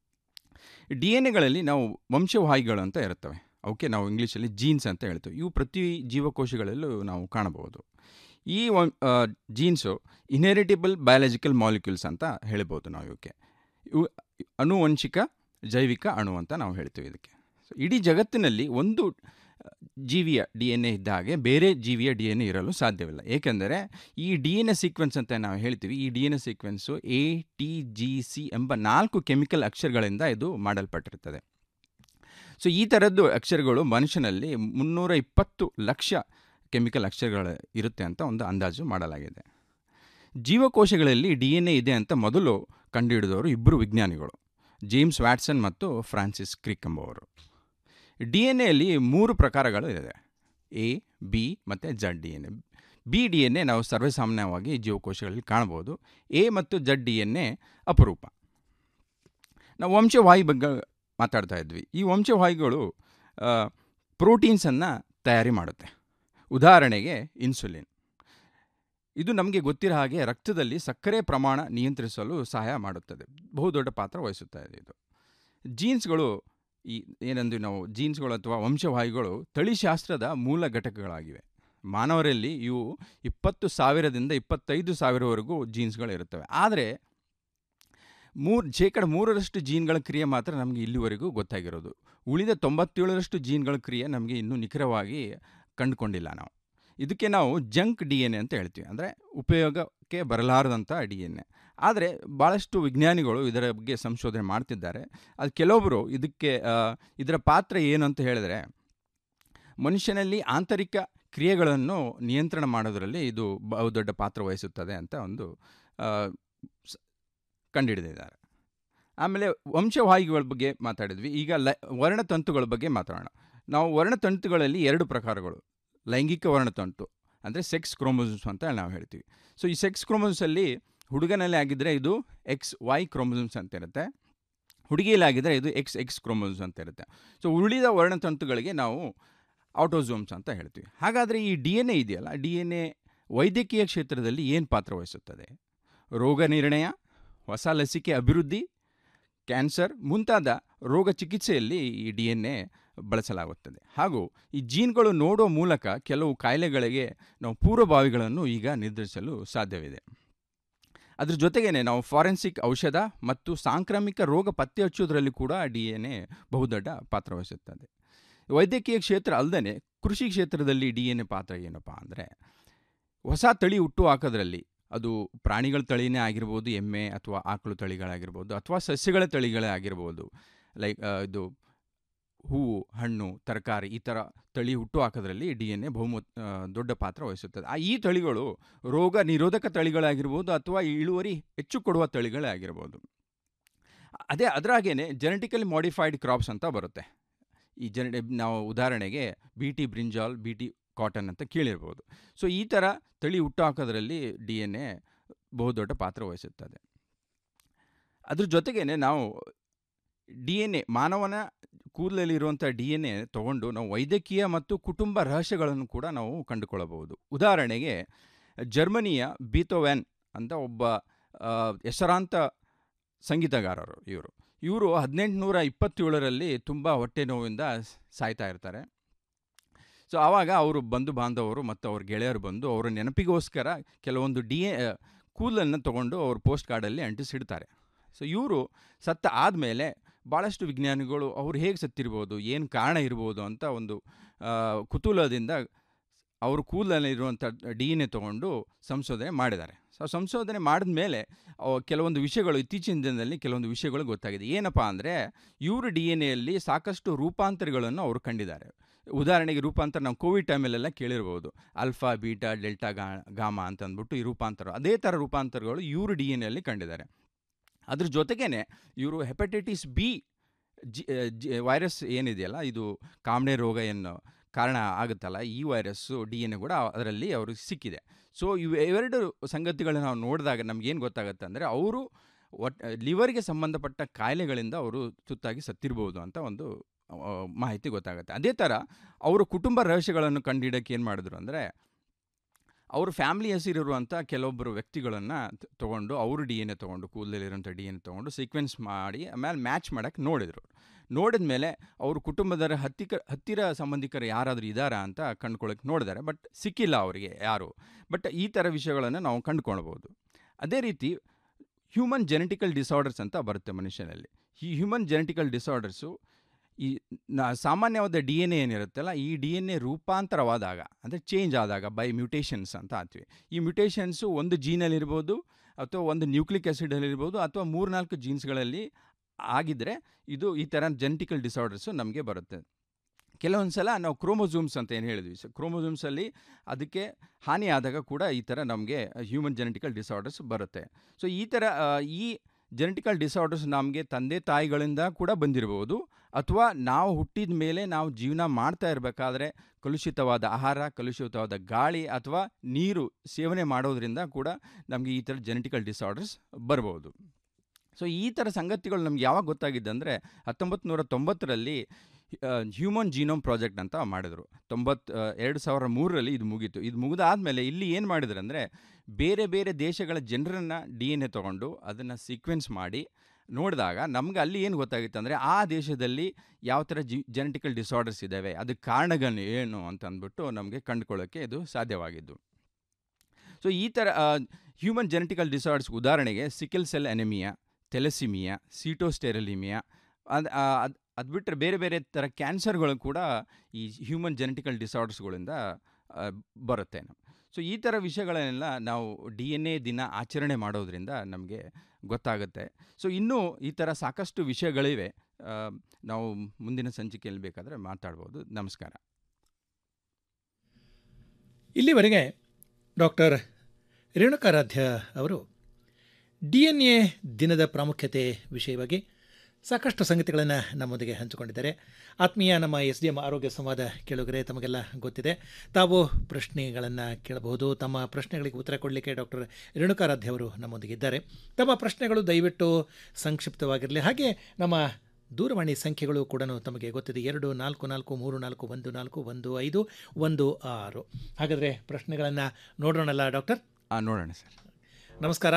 [SPEAKER 1] ಡಿ ಎನ್ ಎಗಳಲ್ಲಿ ನಾವು ವಂಶವಾಹಿಗಳು ಅಂತ ಇರ್ತವೆ ಅವಕ್ಕೆ ನಾವು ಇಂಗ್ಲೀಷಲ್ಲಿ ಜೀನ್ಸ್ ಅಂತ ಹೇಳ್ತೇವೆ ಇವು ಪ್ರತಿ ಜೀವಕೋಶಗಳಲ್ಲೂ ನಾವು ಕಾಣಬಹುದು ಈ ವ ಜೀನ್ಸು ಇನ್ಹೆರಿಟೇಬಲ್ ಬಯಾಲಜಿಕಲ್ ಮಾಲಿಕ್ಯೂಲ್ಸ್ ಅಂತ ಹೇಳ್ಬೋದು ನಾವು ಇವಕ್ಕೆ ಇವು ಅನುವಂಶಿಕ ಜೈವಿಕ ಅಣು ಅಂತ ನಾವು ಹೇಳ್ತೀವಿ ಇದಕ್ಕೆ ಸೊ ಇಡೀ ಜಗತ್ತಿನಲ್ಲಿ ಒಂದು ಜೀವಿಯ ಡಿ ಎನ್ ಎ ಇದ್ದ ಹಾಗೆ ಬೇರೆ ಜೀವಿಯ ಡಿ ಎನ್ ಎ ಇರಲು ಸಾಧ್ಯವಿಲ್ಲ ಏಕೆಂದರೆ ಈ ಡಿ ಎನ್ ಎ ಸೀಕ್ವೆನ್ಸ್ ಅಂತ ನಾವು ಹೇಳ್ತೀವಿ ಈ D N A sequence A T G C ಎಂಬ ನಾಲ್ಕು ಕೆಮಿಕಲ್ ಅಕ್ಷರಗಳಿಂದ ಇದು ಮಾಡಲ್ಪಟ್ಟಿರ್ತದೆ ಸೊ ಈ ಥರದ್ದು ಅಕ್ಷರಗಳು ಮನುಷ್ಯನಲ್ಲಿ ಮುನ್ನೂರ ಇಪ್ಪತ್ತು ಲಕ್ಷ ಕೆಮಿಕಲ್ ಅಕ್ಷರಗಳು ಇರುತ್ತೆ ಅಂತ ಒಂದು ಅಂದಾಜು ಮಾಡಲಾಗಿದೆ ಜೀವಕೋಶಗಳಲ್ಲಿ ಡಿ ಎನ್ ಎ ಇದೆ ಅಂತ ಮೊದಲು ಕಂಡುಹಿಡಿದವರು ಇಬ್ಬರು ವಿಜ್ಞಾನಿಗಳು ಜೇಮ್ಸ್ ವ್ಯಾಟ್ಸನ್ ಮತ್ತು ಫ್ರಾನ್ಸಿಸ್ ಕ್ರಿಕ್ ಎಂಬುವರು ಡಿ ಎನ್ ಎಲ್ಲಿ ಮೂರು ಪ್ರಕಾರಗಳು ಇದೆ ಎ ಬಿ ಮತ್ತು Z D N A B D N A ನಾವು ಸರ್ವೇಸಾಮಾನ್ಯವಾಗಿ ಜೀವಕೋಶಗಳಲ್ಲಿ ಕಾಣಬಹುದು ಎ ಮತ್ತು ಜಡ್ ಡಿ ಎನ್ ಎ ಅಪರೂಪ ನಾವು ವಂಶವಾಹಿ ಬಗ್ಗೆ ಮಾತಾಡ್ತಾ ಇದ್ವಿ ಈ ವಂಶವಾಹಿಗಳು ಪ್ರೋಟೀನ್ಸನ್ನು ತಯಾರಿ ಮಾಡುತ್ತೆ ಉದಾಹರಣೆಗೆ ಇನ್ಸುಲಿನ್ ಇದು ನಮಗೆ ಗೊತ್ತಿರೋ ಹಾಗೆ ರಕ್ತದಲ್ಲಿ ಸಕ್ಕರೆ ಪ್ರಮಾಣ ನಿಯಂತ್ರಿಸಲು ಸಹಾಯ ಮಾಡುತ್ತದೆ ಬಹುದೊಡ್ಡ ಪಾತ್ರ ವಹಿಸುತ್ತಾ ಇದೆ ಇದು ಜೀನ್ಸ್ಗಳು ಈ ಏನಂದ್ರೆ ನಾವು ಜೀನ್ಸ್ಗಳು ಅಥವಾ ವಂಶವಾಹಿಗಳು ತಳಿಶಾಸ್ತ್ರದ ಮೂಲ ಘಟಕಗಳಾಗಿವೆ ಮಾನವರಲ್ಲಿ ಇವು ಇಪ್ಪತ್ತು ಸಾವಿರದಿಂದ ಇಪ್ಪತ್ತೈದು ಸಾವಿರವರೆಗೂ ಜೀನ್ಸ್ಗಳಿರುತ್ತವೆ ಆದರೆ ಮೂರು ಶೇಕಡ ಮೂರರಷ್ಟು ಜೀನ್ಗಳ ಕ್ರಿಯೆ ಮಾತ್ರ ನಮಗೆ ಇಲ್ಲಿವರೆಗೂ ಗೊತ್ತಾಗಿರೋದು ಉಳಿದ ತೊಂಬತ್ತೇಳರಷ್ಟು ಜೀನ್ಗಳ ಕ್ರಿಯೆ ನಮಗೆ ಇನ್ನೂ ನಿಖರವಾಗಿ ಕಂಡುಕೊಂಡಿಲ್ಲ ನಾವು ಇದಕ್ಕೆ ನಾವು ಜಂಕ್ ಡಿ ಎನ್ ಎ ಅಂತ ಹೇಳ್ತೀವಿ ಅಂದರೆ ಉಪಯೋಗಕ್ಕೆ ಬರಲಾರದಂಥ ಡಿ ಎನ್ ಎ ಆದರೆ ಭಾಳಷ್ಟು ವಿಜ್ಞಾನಿಗಳು ಇದರ ಬಗ್ಗೆ ಸಂಶೋಧನೆ ಮಾಡ್ತಿದ್ದಾರೆ ಅದು ಕೆಲವೊಬ್ಬರು ಇದಕ್ಕೆ ಇದರ ಪಾತ್ರ ಏನು ಅಂತ ಹೇಳಿದ್ರೆ ಮನುಷ್ಯನಲ್ಲಿ ಆಂತರಿಕ ಕ್ರಿಯೆಗಳನ್ನು ನಿಯಂತ್ರಣ ಮಾಡೋದರಲ್ಲಿ ಇದು ಬಹುದೊಡ್ಡ ಪಾತ್ರ ವಹಿಸುತ್ತದೆ ಅಂತ ಒಂದು ಕಂಡುಹಿಡಿದಿದ್ದಾರೆ ಆಮೇಲೆ ವಂಶವಾಹಿಗಳ ಬಗ್ಗೆ ಮಾತಾಡಿದ್ವಿ ಈಗ ಲ ವರ್ಣತಂತುಗಳ ಬಗ್ಗೆ ಮಾತಾಡೋಣ ನಾವು ವರ್ಣತಂತುಗಳಲ್ಲಿ ಎರಡು ಪ್ರಕಾರಗಳು ಲೈಂಗಿಕ ವರ್ಣತಂತು ಅಂದರೆ ಸೆಕ್ಸ್ ಕ್ರೋಮೋಸಮ್ಸ್ ಅಂತ ನಾವು ಹೇಳ್ತೀವಿ ಸೊ ಈ ಸೆಕ್ಸ್ ಕ್ರೋಮೋಸಮ್ಸಲ್ಲಿ ಹುಡುಗನಲ್ಲಿ ಆಗಿದ್ದರೆ ಇದು ಎಕ್ಸ್ ವೈ ಕ್ರೋಮೋಸಮ್ಸ್ ಅಂತ ಇರುತ್ತೆ ಹುಡುಗಿಯಲ್ಲಾಗಿದ್ದರೆ ಇದು ಎಕ್ಸ್ ಎಕ್ಸ್ ಕ್ರೋಮೋಸ್ ಅಂತ ಇರುತ್ತೆ ಸೊ ಉಳಿದ ವರ್ಣತಂತುಗಳಿಗೆ ನಾವು ಆಟೋಸೋಮ್ಸ್ ಅಂತ ಹೇಳ್ತೀವಿ ಹಾಗಾದರೆ ಈ ಡಿ ಎನ್ ಎ ಇದೆಯಲ್ಲ ಡಿ ಎನ್ ಎ ವೈದ್ಯಕೀಯ ಕ್ಷೇತ್ರದಲ್ಲಿ ಏನು ಪಾತ್ರ ವಹಿಸುತ್ತದೆ ರೋಗ ನಿರ್ಣಯ ಹೊಸ ಲಸಿಕೆ ಅಭಿವೃದ್ಧಿ ಕ್ಯಾನ್ಸರ್ ಮುಂತಾದ ರೋಗ ಚಿಕಿತ್ಸೆಯಲ್ಲಿ ಈ ಡಿ ಎನ್ ಎ ಬಳಸಲಾಗುತ್ತದೆ ಹಾಗೂ ಈ ಜೀನ್ಗಳು ನೋಡುವ ಮೂಲಕ ಕೆಲವು ಕಾಯಿಲೆಗಳಿಗೆ ನಾವು ಪೂರ್ವಭಾವಿಗಳನ್ನು ಈಗ ನಿರ್ಧರಿಸಲು ಸಾಧ್ಯವಿದೆ ಅದ್ರ ಜೊತೆಗೇನೆ ನಾವು ಫಾರೆನ್ಸಿಕ್ ಔಷಧ ಮತ್ತು ಸಾಂಕ್ರಾಮಿಕ ರೋಗ ಪತ್ತೆ ಹಚ್ಚೋದ್ರಲ್ಲಿ ಕೂಡ ಡಿ ಎನ್ ಎ ಬಹುದೊಡ್ಡ ಪಾತ್ರ ವಹಿಸುತ್ತದೆ ವೈದ್ಯಕೀಯ ಕ್ಷೇತ್ರ ಅಲ್ಲದೆ ಕೃಷಿ ಕ್ಷೇತ್ರದಲ್ಲಿ ಡಿ ಎನ್ ಎ ಪಾತ್ರ ಏನಪ್ಪ ಅಂದರೆ ಹೊಸ ತಳಿ ಹುಟ್ಟು ಹಾಕೋದ್ರಲ್ಲಿ ಅದು ಪ್ರಾಣಿಗಳ ತಳಿನೇ ಆಗಿರ್ಬೋದು ಎಮ್ಮೆ ಅಥವಾ ಆಕಳು ತಳಿಗಳಾಗಿರ್ಬೋದು ಅಥವಾ ಸಸ್ಯಗಳ ತಳಿಗಳೇ ಆಗಿರ್ಬೋದು ಲೈಕ್ ಇದು ಹೂವು ಹಣ್ಣು ತರಕಾರಿ ಈ ಥರ ತಳಿ ಹುಟ್ಟು ಹಾಕೋದ್ರಲ್ಲಿ ಡಿ ಎನ್ ಎ ಬಹುಮ ದೊಡ್ಡ ಪಾತ್ರ ವಹಿಸುತ್ತದೆ ಆ ಈ ತಳಿಗಳು ರೋಗ ನಿರೋಧಕ ತಳಿಗಳಾಗಿರ್ಬೋದು ಅಥವಾ ಇಳುವರಿ ಹೆಚ್ಚು ಕೊಡುವ ತಳಿಗಳೇ ಆಗಿರ್ಬೋದು ಅದೇ ಅದರಾಗೇನೆ ಜೆನೆಟಿಕಲಿ ಮಾಡಿಫೈಡ್ ಕ್ರಾಪ್ಸ್ ಅಂತ ಬರುತ್ತೆ ಈ ಜೆನೆ ನಾವು ಉದಾಹರಣೆಗೆ B T brinjal B T cotton ಅಂತ ಕೇಳಿರ್ಬೋದು ಸೊ ಈ ಥರ ತಳಿ ಹುಟ್ಟು ಹಾಕೋದ್ರಲ್ಲಿ ಡಿ ಎನ್ ಎ ಬಹುದೊಡ್ಡ ಪಾತ್ರ ವಹಿಸುತ್ತದೆ ಅದ್ರ ಜೊತೆಗೇನೆ ನಾವು ಡಿ ಎನ್ ಎ ಮಾನವನ ಕೂದಲಲ್ಲಿರುವಂಥ ಡಿ ಎನ್ ಎ ತೊಗೊಂಡು ನಾವು ವೈದ್ಯಕೀಯ ಮತ್ತು ಕುಟುಂಬ ರಹಸ್ಯಗಳನ್ನು ಕೂಡ ನಾವು ಕಂಡುಕೊಳ್ಳಬಹುದು ಉದಾಹರಣೆಗೆ ಜರ್ಮನಿಯ ಬೀತೋವ್ಯಾನ್ ಅಂತ ಒಬ್ಬ ಹೆಸರಾಂತ ಸಂಗೀತಗಾರರು ಇವರು ಇವರು ಹದಿನೆಂಟುನೂರ ಇಪ್ಪತ್ತೇಳರಲ್ಲಿ ತುಂಬ ಹೊಟ್ಟೆ ನೋವಿಂದ ಸಾಯ್ತಾ ಇರ್ತಾರೆ ಸೊ ಆವಾಗ ಅವರು ಬಂಧು ಬಾಂಧವರು ಮತ್ತು ಅವ್ರ ಗೆಳೆಯರು ಬಂದು ಅವರ ನೆನಪಿಗೋಸ್ಕರ ಕೆಲವೊಂದು ಡಿ ಎ ಕೂದಲನ್ನು ತೊಗೊಂಡು ಅವ್ರ ಪೋಸ್ಟ್ ಕಾರ್ಡಲ್ಲಿ ಅಂಟಿಸಿಡ್ತಾರೆ ಸೊ ಇವರು ಸತ್ತ ಆದಮೇಲೆ ಭಾಳಷ್ಟು ವಿಜ್ಞಾನಿಗಳು ಅವ್ರು ಹೇಗೆ ಸತ್ತಿರ್ಬೋದು ಏನು ಕಾರಣ ಇರ್ಬೋದು ಅಂತ ಒಂದು ಕುತೂಹಲದಿಂದ ಅವರು ಕೂದಲಲ್ಲಿರುವಂಥ ಡಿ ಎನ್ ಎ ತೊಗೊಂಡು ಸಂಶೋಧನೆ ಮಾಡಿದ್ದಾರೆ ಸೊ ಸಂಶೋಧನೆ ಮಾಡಿದ ಮೇಲೆ ಕೆಲವೊಂದು ವಿಷಯಗಳು ಇತ್ತೀಚಿನ ದಿನದಲ್ಲಿ ಕೆಲವೊಂದು ವಿಷಯಗಳು ಗೊತ್ತಾಗಿದೆ ಏನಪ್ಪ ಅಂದರೆ ಇವರು ಡಿ ಎನ್ ಎಯಲ್ಲಿ ಸಾಕಷ್ಟು ರೂಪಾಂತರಗಳನ್ನು ಅವರು ಕಂಡಿದ್ದಾರೆ ಉದಾಹರಣೆಗೆ ರೂಪಾಂತರ ನಾವು ಕೋವಿಡ್ ಟೈಮಲ್ಲೆಲ್ಲ ಕೇಳಿರ್ಬೋದು ಅಲ್ಫಾ ಬೀಟಾ ಡೆಲ್ಟಾ ಗಾ ಗಾಮಾ ಅಂತ ಅಂದ್ಬಿಟ್ಟು ಈ ರೂಪಾಂತರ ಅದೇ ಥರ ರೂಪಾಂತರಗಳು ಇವರು ಡಿ ಎನ್ ಎಲ್ಲಿ ಕಂಡಿದ್ದಾರೆ ಅದ್ರ ಜೊತೆಗೇ ಇವರು hepatitis B G G virus ಏನಿದೆಯಲ್ಲ ಇದು ಕಾಮಣೆ ರೋಗ ಏನು ಕಾರಣ ಆಗುತ್ತಲ್ಲ ಈ ವೈರಸ್ಸು ಡಿ ಎನ್ ಎ ಕೂಡ ಅದರಲ್ಲಿ ಅವ್ರಿಗೆ ಸಿಕ್ಕಿದೆ ಸೊ ಇವು ಇವೆರಡು ಸಂಗತಿಗಳನ್ನ ನಾವು ನೋಡಿದಾಗ ನಮಗೇನು ಗೊತ್ತಾಗುತ್ತೆ ಅಂದರೆ ಅವರು ಒಟ್ಟು ಲಿವರ್ಗೆ ಸಂಬಂಧಪಟ್ಟ ಕಾಯಿಲೆಗಳಿಂದ ಅವರು ತುತ್ತಾಗಿ ಸತ್ತಿರ್ಬೋದು ಅಂತ ಒಂದು ಮಾಹಿತಿ ಗೊತ್ತಾಗುತ್ತೆ ಅದೇ ಥರ ಅವರು ಕುಟುಂಬ ರಹಸ್ಯಗಳನ್ನು ಕಂಡುಹಿಡೋಕ್ಕೆ ಏನು ಮಾಡಿದ್ರು ಅಂದರೆ ಅವರು ಫ್ಯಾಮಿಲಿ ಹೆಸರಿರುವಂಥ ಕೆಲವೊಬ್ಬರು ವ್ಯಕ್ತಿಗಳನ್ನು ತೊಗೊಂಡು ಅವರು ಡಿ ಎನ್ ಎ ತೊಗೊಂಡು ಕೂದಲಲ್ಲಿರುವಂಥ ಡಿ ಎನ್ ಎ ತೊಗೊಂಡು ಸೀಕ್ವೆನ್ಸ್ ಮಾಡಿ ಆಮೇಲೆ ಮ್ಯಾಚ್ ಮಾಡೋಕ್ಕೆ ನೋಡಿದರು ನೋಡಿದ ಮೇಲೆ ಅವರು ಕುಟುಂಬದರ ಹತ್ತಿಕ ಹತ್ತಿರ ಸಂಬಂಧಿಕರು ಯಾರಾದರೂ ಇದ್ದಾರಾ ಅಂತ ಕಂಡುಕೊಳ್ಳೋಕೆ ನೋಡಿದ್ದಾರೆ ಬಟ್ ಸಿಕ್ಕಿಲ್ಲ ಅವರಿಗೆ ಯಾರು ಬಟ್ ಈ ಥರ ವಿಷಯಗಳನ್ನು ನಾವು ಕಂಡುಕೊಳ್ಬೋದು ಅದೇ ರೀತಿ ಹ್ಯೂಮನ್ ಜೆನೆಟಿಕಲ್ ಡಿಸಾರ್ಡರ್ಸ್ ಅಂತ ಬರುತ್ತೆ ಮನುಷ್ಯನಲ್ಲಿ ಈ ಹ್ಯೂಮನ್ ಜೆನೆಟಿಕಲ್ ಡಿಸಾರ್ಡರ್ಸು ಈ ನಾ ಸಾಮಾನ್ಯವಾದ ಡಿ ಎನ್ ಎ ಏನಿರುತ್ತಲ್ಲ ಈ ಡಿ ಎನ್ ಎ ರೂಪಾಂತರವಾದಾಗ ಅಂದರೆ ಚೇಂಜ್ ಆದಾಗ ಬೈ ಮ್ಯೂಟೇಷನ್ಸ್ ಅಂತ ಆಗ್ತೀವಿ ಈ ಮ್ಯೂಟೇಷನ್ಸು ಒಂದು ಜೀನಲ್ಲಿರ್ಬೋದು ಅಥವಾ ಒಂದು ನ್ಯೂಕ್ಲಿಕ್ ಆ್ಯಸಿಡಲ್ಲಿರ್ಬೋದು ಅಥವಾ ಮೂರ್ನಾಲ್ಕು ಜೀನ್ಸ್ಗಳಲ್ಲಿ ಆಗಿದ್ದರೆ ಇದು ಈ ಥರ ಜೆನೆಟಿಕಲ್ ಡಿಸಾರ್ಡರ್ಸು ನಮಗೆ ಬರುತ್ತೆ ಕೆಲವೊಂದು ಸಲ ನಾವು ಕ್ರೋಮೋಸೂಮ್ಸ್ ಅಂತ ಏನು ಹೇಳಿದ್ವಿ ಸೊ ಕ್ರೋಮೋಸೂಮ್ಸಲ್ಲಿ ಅದಕ್ಕೆ ಹಾನಿ ಆದಾಗ ಕೂಡ ಈ ಥರ ನಮಗೆ ಹ್ಯೂಮನ್ ಜೆನೆಟಿಕಲ್ ಡಿಸಾರ್ಡರ್ಸ್ ಬರುತ್ತೆ ಸೊ ಈ ಥರ ಈ ಜೆನೆಟಿಕಲ್ ಡಿಸಾರ್ಡರ್ಸ್ ನಮಗೆ ತಂದೆ ತಾಯಿಗಳಿಂದ ಕೂಡ ಬಂದಿರಬಹುದು ಅಥವಾ ನಾವು ಹುಟ್ಟಿದ ಮೇಲೆ ನಾವು ಜೀವನ ಮಾಡ್ತಾ ಇರಬೇಕಾದ್ರೆ ಕಲುಷಿತವಾದ ಆಹಾರ ಕಲುಷಿತವಾದ ಗಾಳಿ ಅಥವಾ ನೀರು ಸೇವನೆ ಮಾಡೋದ್ರಿಂದ ಕೂಡ ನಮಗೆ ಈ ಥರ ಜೆನೆಟಿಕಲ್ ಡಿಸಾರ್ಡರ್ಸ್ ಬರ್ಬೋದು ಸೊ ಈ ಥರ ಸಂಗತಿಗಳು ನಮ್ಗೆ ಯಾವಾಗ ಗೊತ್ತಾಗಿದ್ದು ಅಂದರೆ ಹತ್ತೊಂಬತ್ತು ನೂರ ತೊಂಬತ್ತರಲ್ಲಿ ಹ್ಯೂಮನ್ ಜೀನೋಮ್ ಪ್ರಾಜೆಕ್ಟ್ ಅಂತ ಮಾಡಿದರು ತೊಂಬತ್ತು ಎರಡು ಸಾವಿರ ಮೂರರಲ್ಲಿ ಇದು ಮುಗೀತು ಇದು ಮುಗಿದಾದಮೇಲೆ ಇಲ್ಲಿ ಏನು ಮಾಡಿದ್ರು ಅಂದರೆ ಬೇರೆ ಬೇರೆ ದೇಶಗಳ ಜನರನ್ನು ಡಿ ಎನ್ ಎ ತೊಗೊಂಡು ಅದನ್ನು ಸೀಕ್ವೆನ್ಸ್ ಮಾಡಿ ನೋಡಿದಾಗ ನಮ್ಗೆ ಅಲ್ಲಿ ಏನು ಗೊತ್ತಾಗಿತ್ತು ಅಂದರೆ ಆ ದೇಶದಲ್ಲಿ ಯಾವ ಥರ ಜಿ ಜೆನೆಟಿಕಲ್ ಡಿಸಾರ್ಡರ್ಸ್ ಇದ್ದಾವೆ ಅದಕ್ಕೆ ಕಾರಣಗಳು ಏನು ಅಂತ ಅಂದ್ಬಿಟ್ಟು ನಮಗೆ ಕಂಡುಕೊಳ್ಳೋಕ್ಕೆ ಇದು ಸಾಧ್ಯವಾಗಿದ್ದು ಸೊ ಈ ಥರ ಹ್ಯೂಮನ್ ಜೆನೆಟಿಕಲ್ ಡಿಸಾರ್ಡರ್ಸ್ ಉದಾಹರಣೆಗೆ sickle cell anaemia thalassaemia sitosterolaemia ಅದು ಅದು ಅದು ಬಿಟ್ಟರೆ ಬೇರೆ ಬೇರೆ ಥರ ಕ್ಯಾನ್ಸರ್ಗಳು ಕೂಡ ಈ ಹ್ಯೂಮನ್ ಜೆನೆಟಿಕಲ್ ಡಿಸಾರ್ಡರ್ಸ್ಗಳಿಂದ ಬರುತ್ತೆ ಸೊ ಈ ಥರ ವಿಷಯಗಳನ್ನೆಲ್ಲ ನಾವು ಡಿ ಎನ್ ಎ ದಿನ ಆಚರಣೆ ಮಾಡೋದ್ರಿಂದ ನಮಗೆ ಗೊತ್ತಾಗುತ್ತೆ ಸೊ ಇನ್ನೂ ಈ ಥರ ಸಾಕಷ್ಟು ವಿಷಯಗಳಿವೆ ನಾವು ಮುಂದಿನ ಸಂಚಿಕೆಯಲ್ಲಿ ಬೇಕಾದರೆ ಮಾತಾಡ್ಬೋದು ನಮಸ್ಕಾರ
[SPEAKER 21] ಇಲ್ಲಿವರೆಗೆ ಡಾಕ್ಟರ್ ರೇಣುಕಾರಾಧ್ಯ ಅವರು ಡಿ ಎನ್ ಎ ದಿನದ ಪ್ರಾಮುಖ್ಯತೆ ವಿಷಯವಾಗಿ ಸಾಕಷ್ಟು ಸಂಗತಿಗಳನ್ನು ನಮ್ಮೊಂದಿಗೆ ಹಂಚಿಕೊಂಡಿದ್ದಾರೆ ಆತ್ಮೀಯ ನಮ್ಮ ಎಸ್ ಡಿ ಎಂ ಆರೋಗ್ಯ ಸಂವಾದ ಕೇಳುಗರೆ ತಮಗೆಲ್ಲ ಗೊತ್ತಿದೆ ತಾವು ಪ್ರಶ್ನೆಗಳನ್ನು ಕೇಳಬಹುದು ತಮ್ಮ ಪ್ರಶ್ನೆಗಳಿಗೆ ಉತ್ತರ ಕೊಡಲಿಕ್ಕೆ ಡಾಕ್ಟರ್ ರೇಣುಕಾರಾಧ್ಯ ಅವರು ನಮ್ಮೊಂದಿಗಿದ್ದಾರೆ ತಮ್ಮ ಪ್ರಶ್ನೆಗಳು ದಯವಿಟ್ಟು ಸಂಕ್ಷಿಪ್ತವಾಗಿರಲಿ ಹಾಗೆ ನಮ್ಮ ದೂರವಾಣಿ ಸಂಖ್ಯೆಗಳು ಕೂಡ ತಮಗೆ ಗೊತ್ತಿದೆ ಎರಡು ನಾಲ್ಕು ನಾಲ್ಕು ಮೂರು ನಾಲ್ಕು ಒಂದು ನಾಲ್ಕು ಒಂದು ಐದು ಒಂದು ಆರು ಹಾಗಾದರೆ ಪ್ರಶ್ನೆಗಳನ್ನು ನೋಡೋಣಲ್ಲ ಡಾಕ್ಟರ್
[SPEAKER 1] ನೋಡೋಣ ಸರ್
[SPEAKER 21] ನಮಸ್ಕಾರ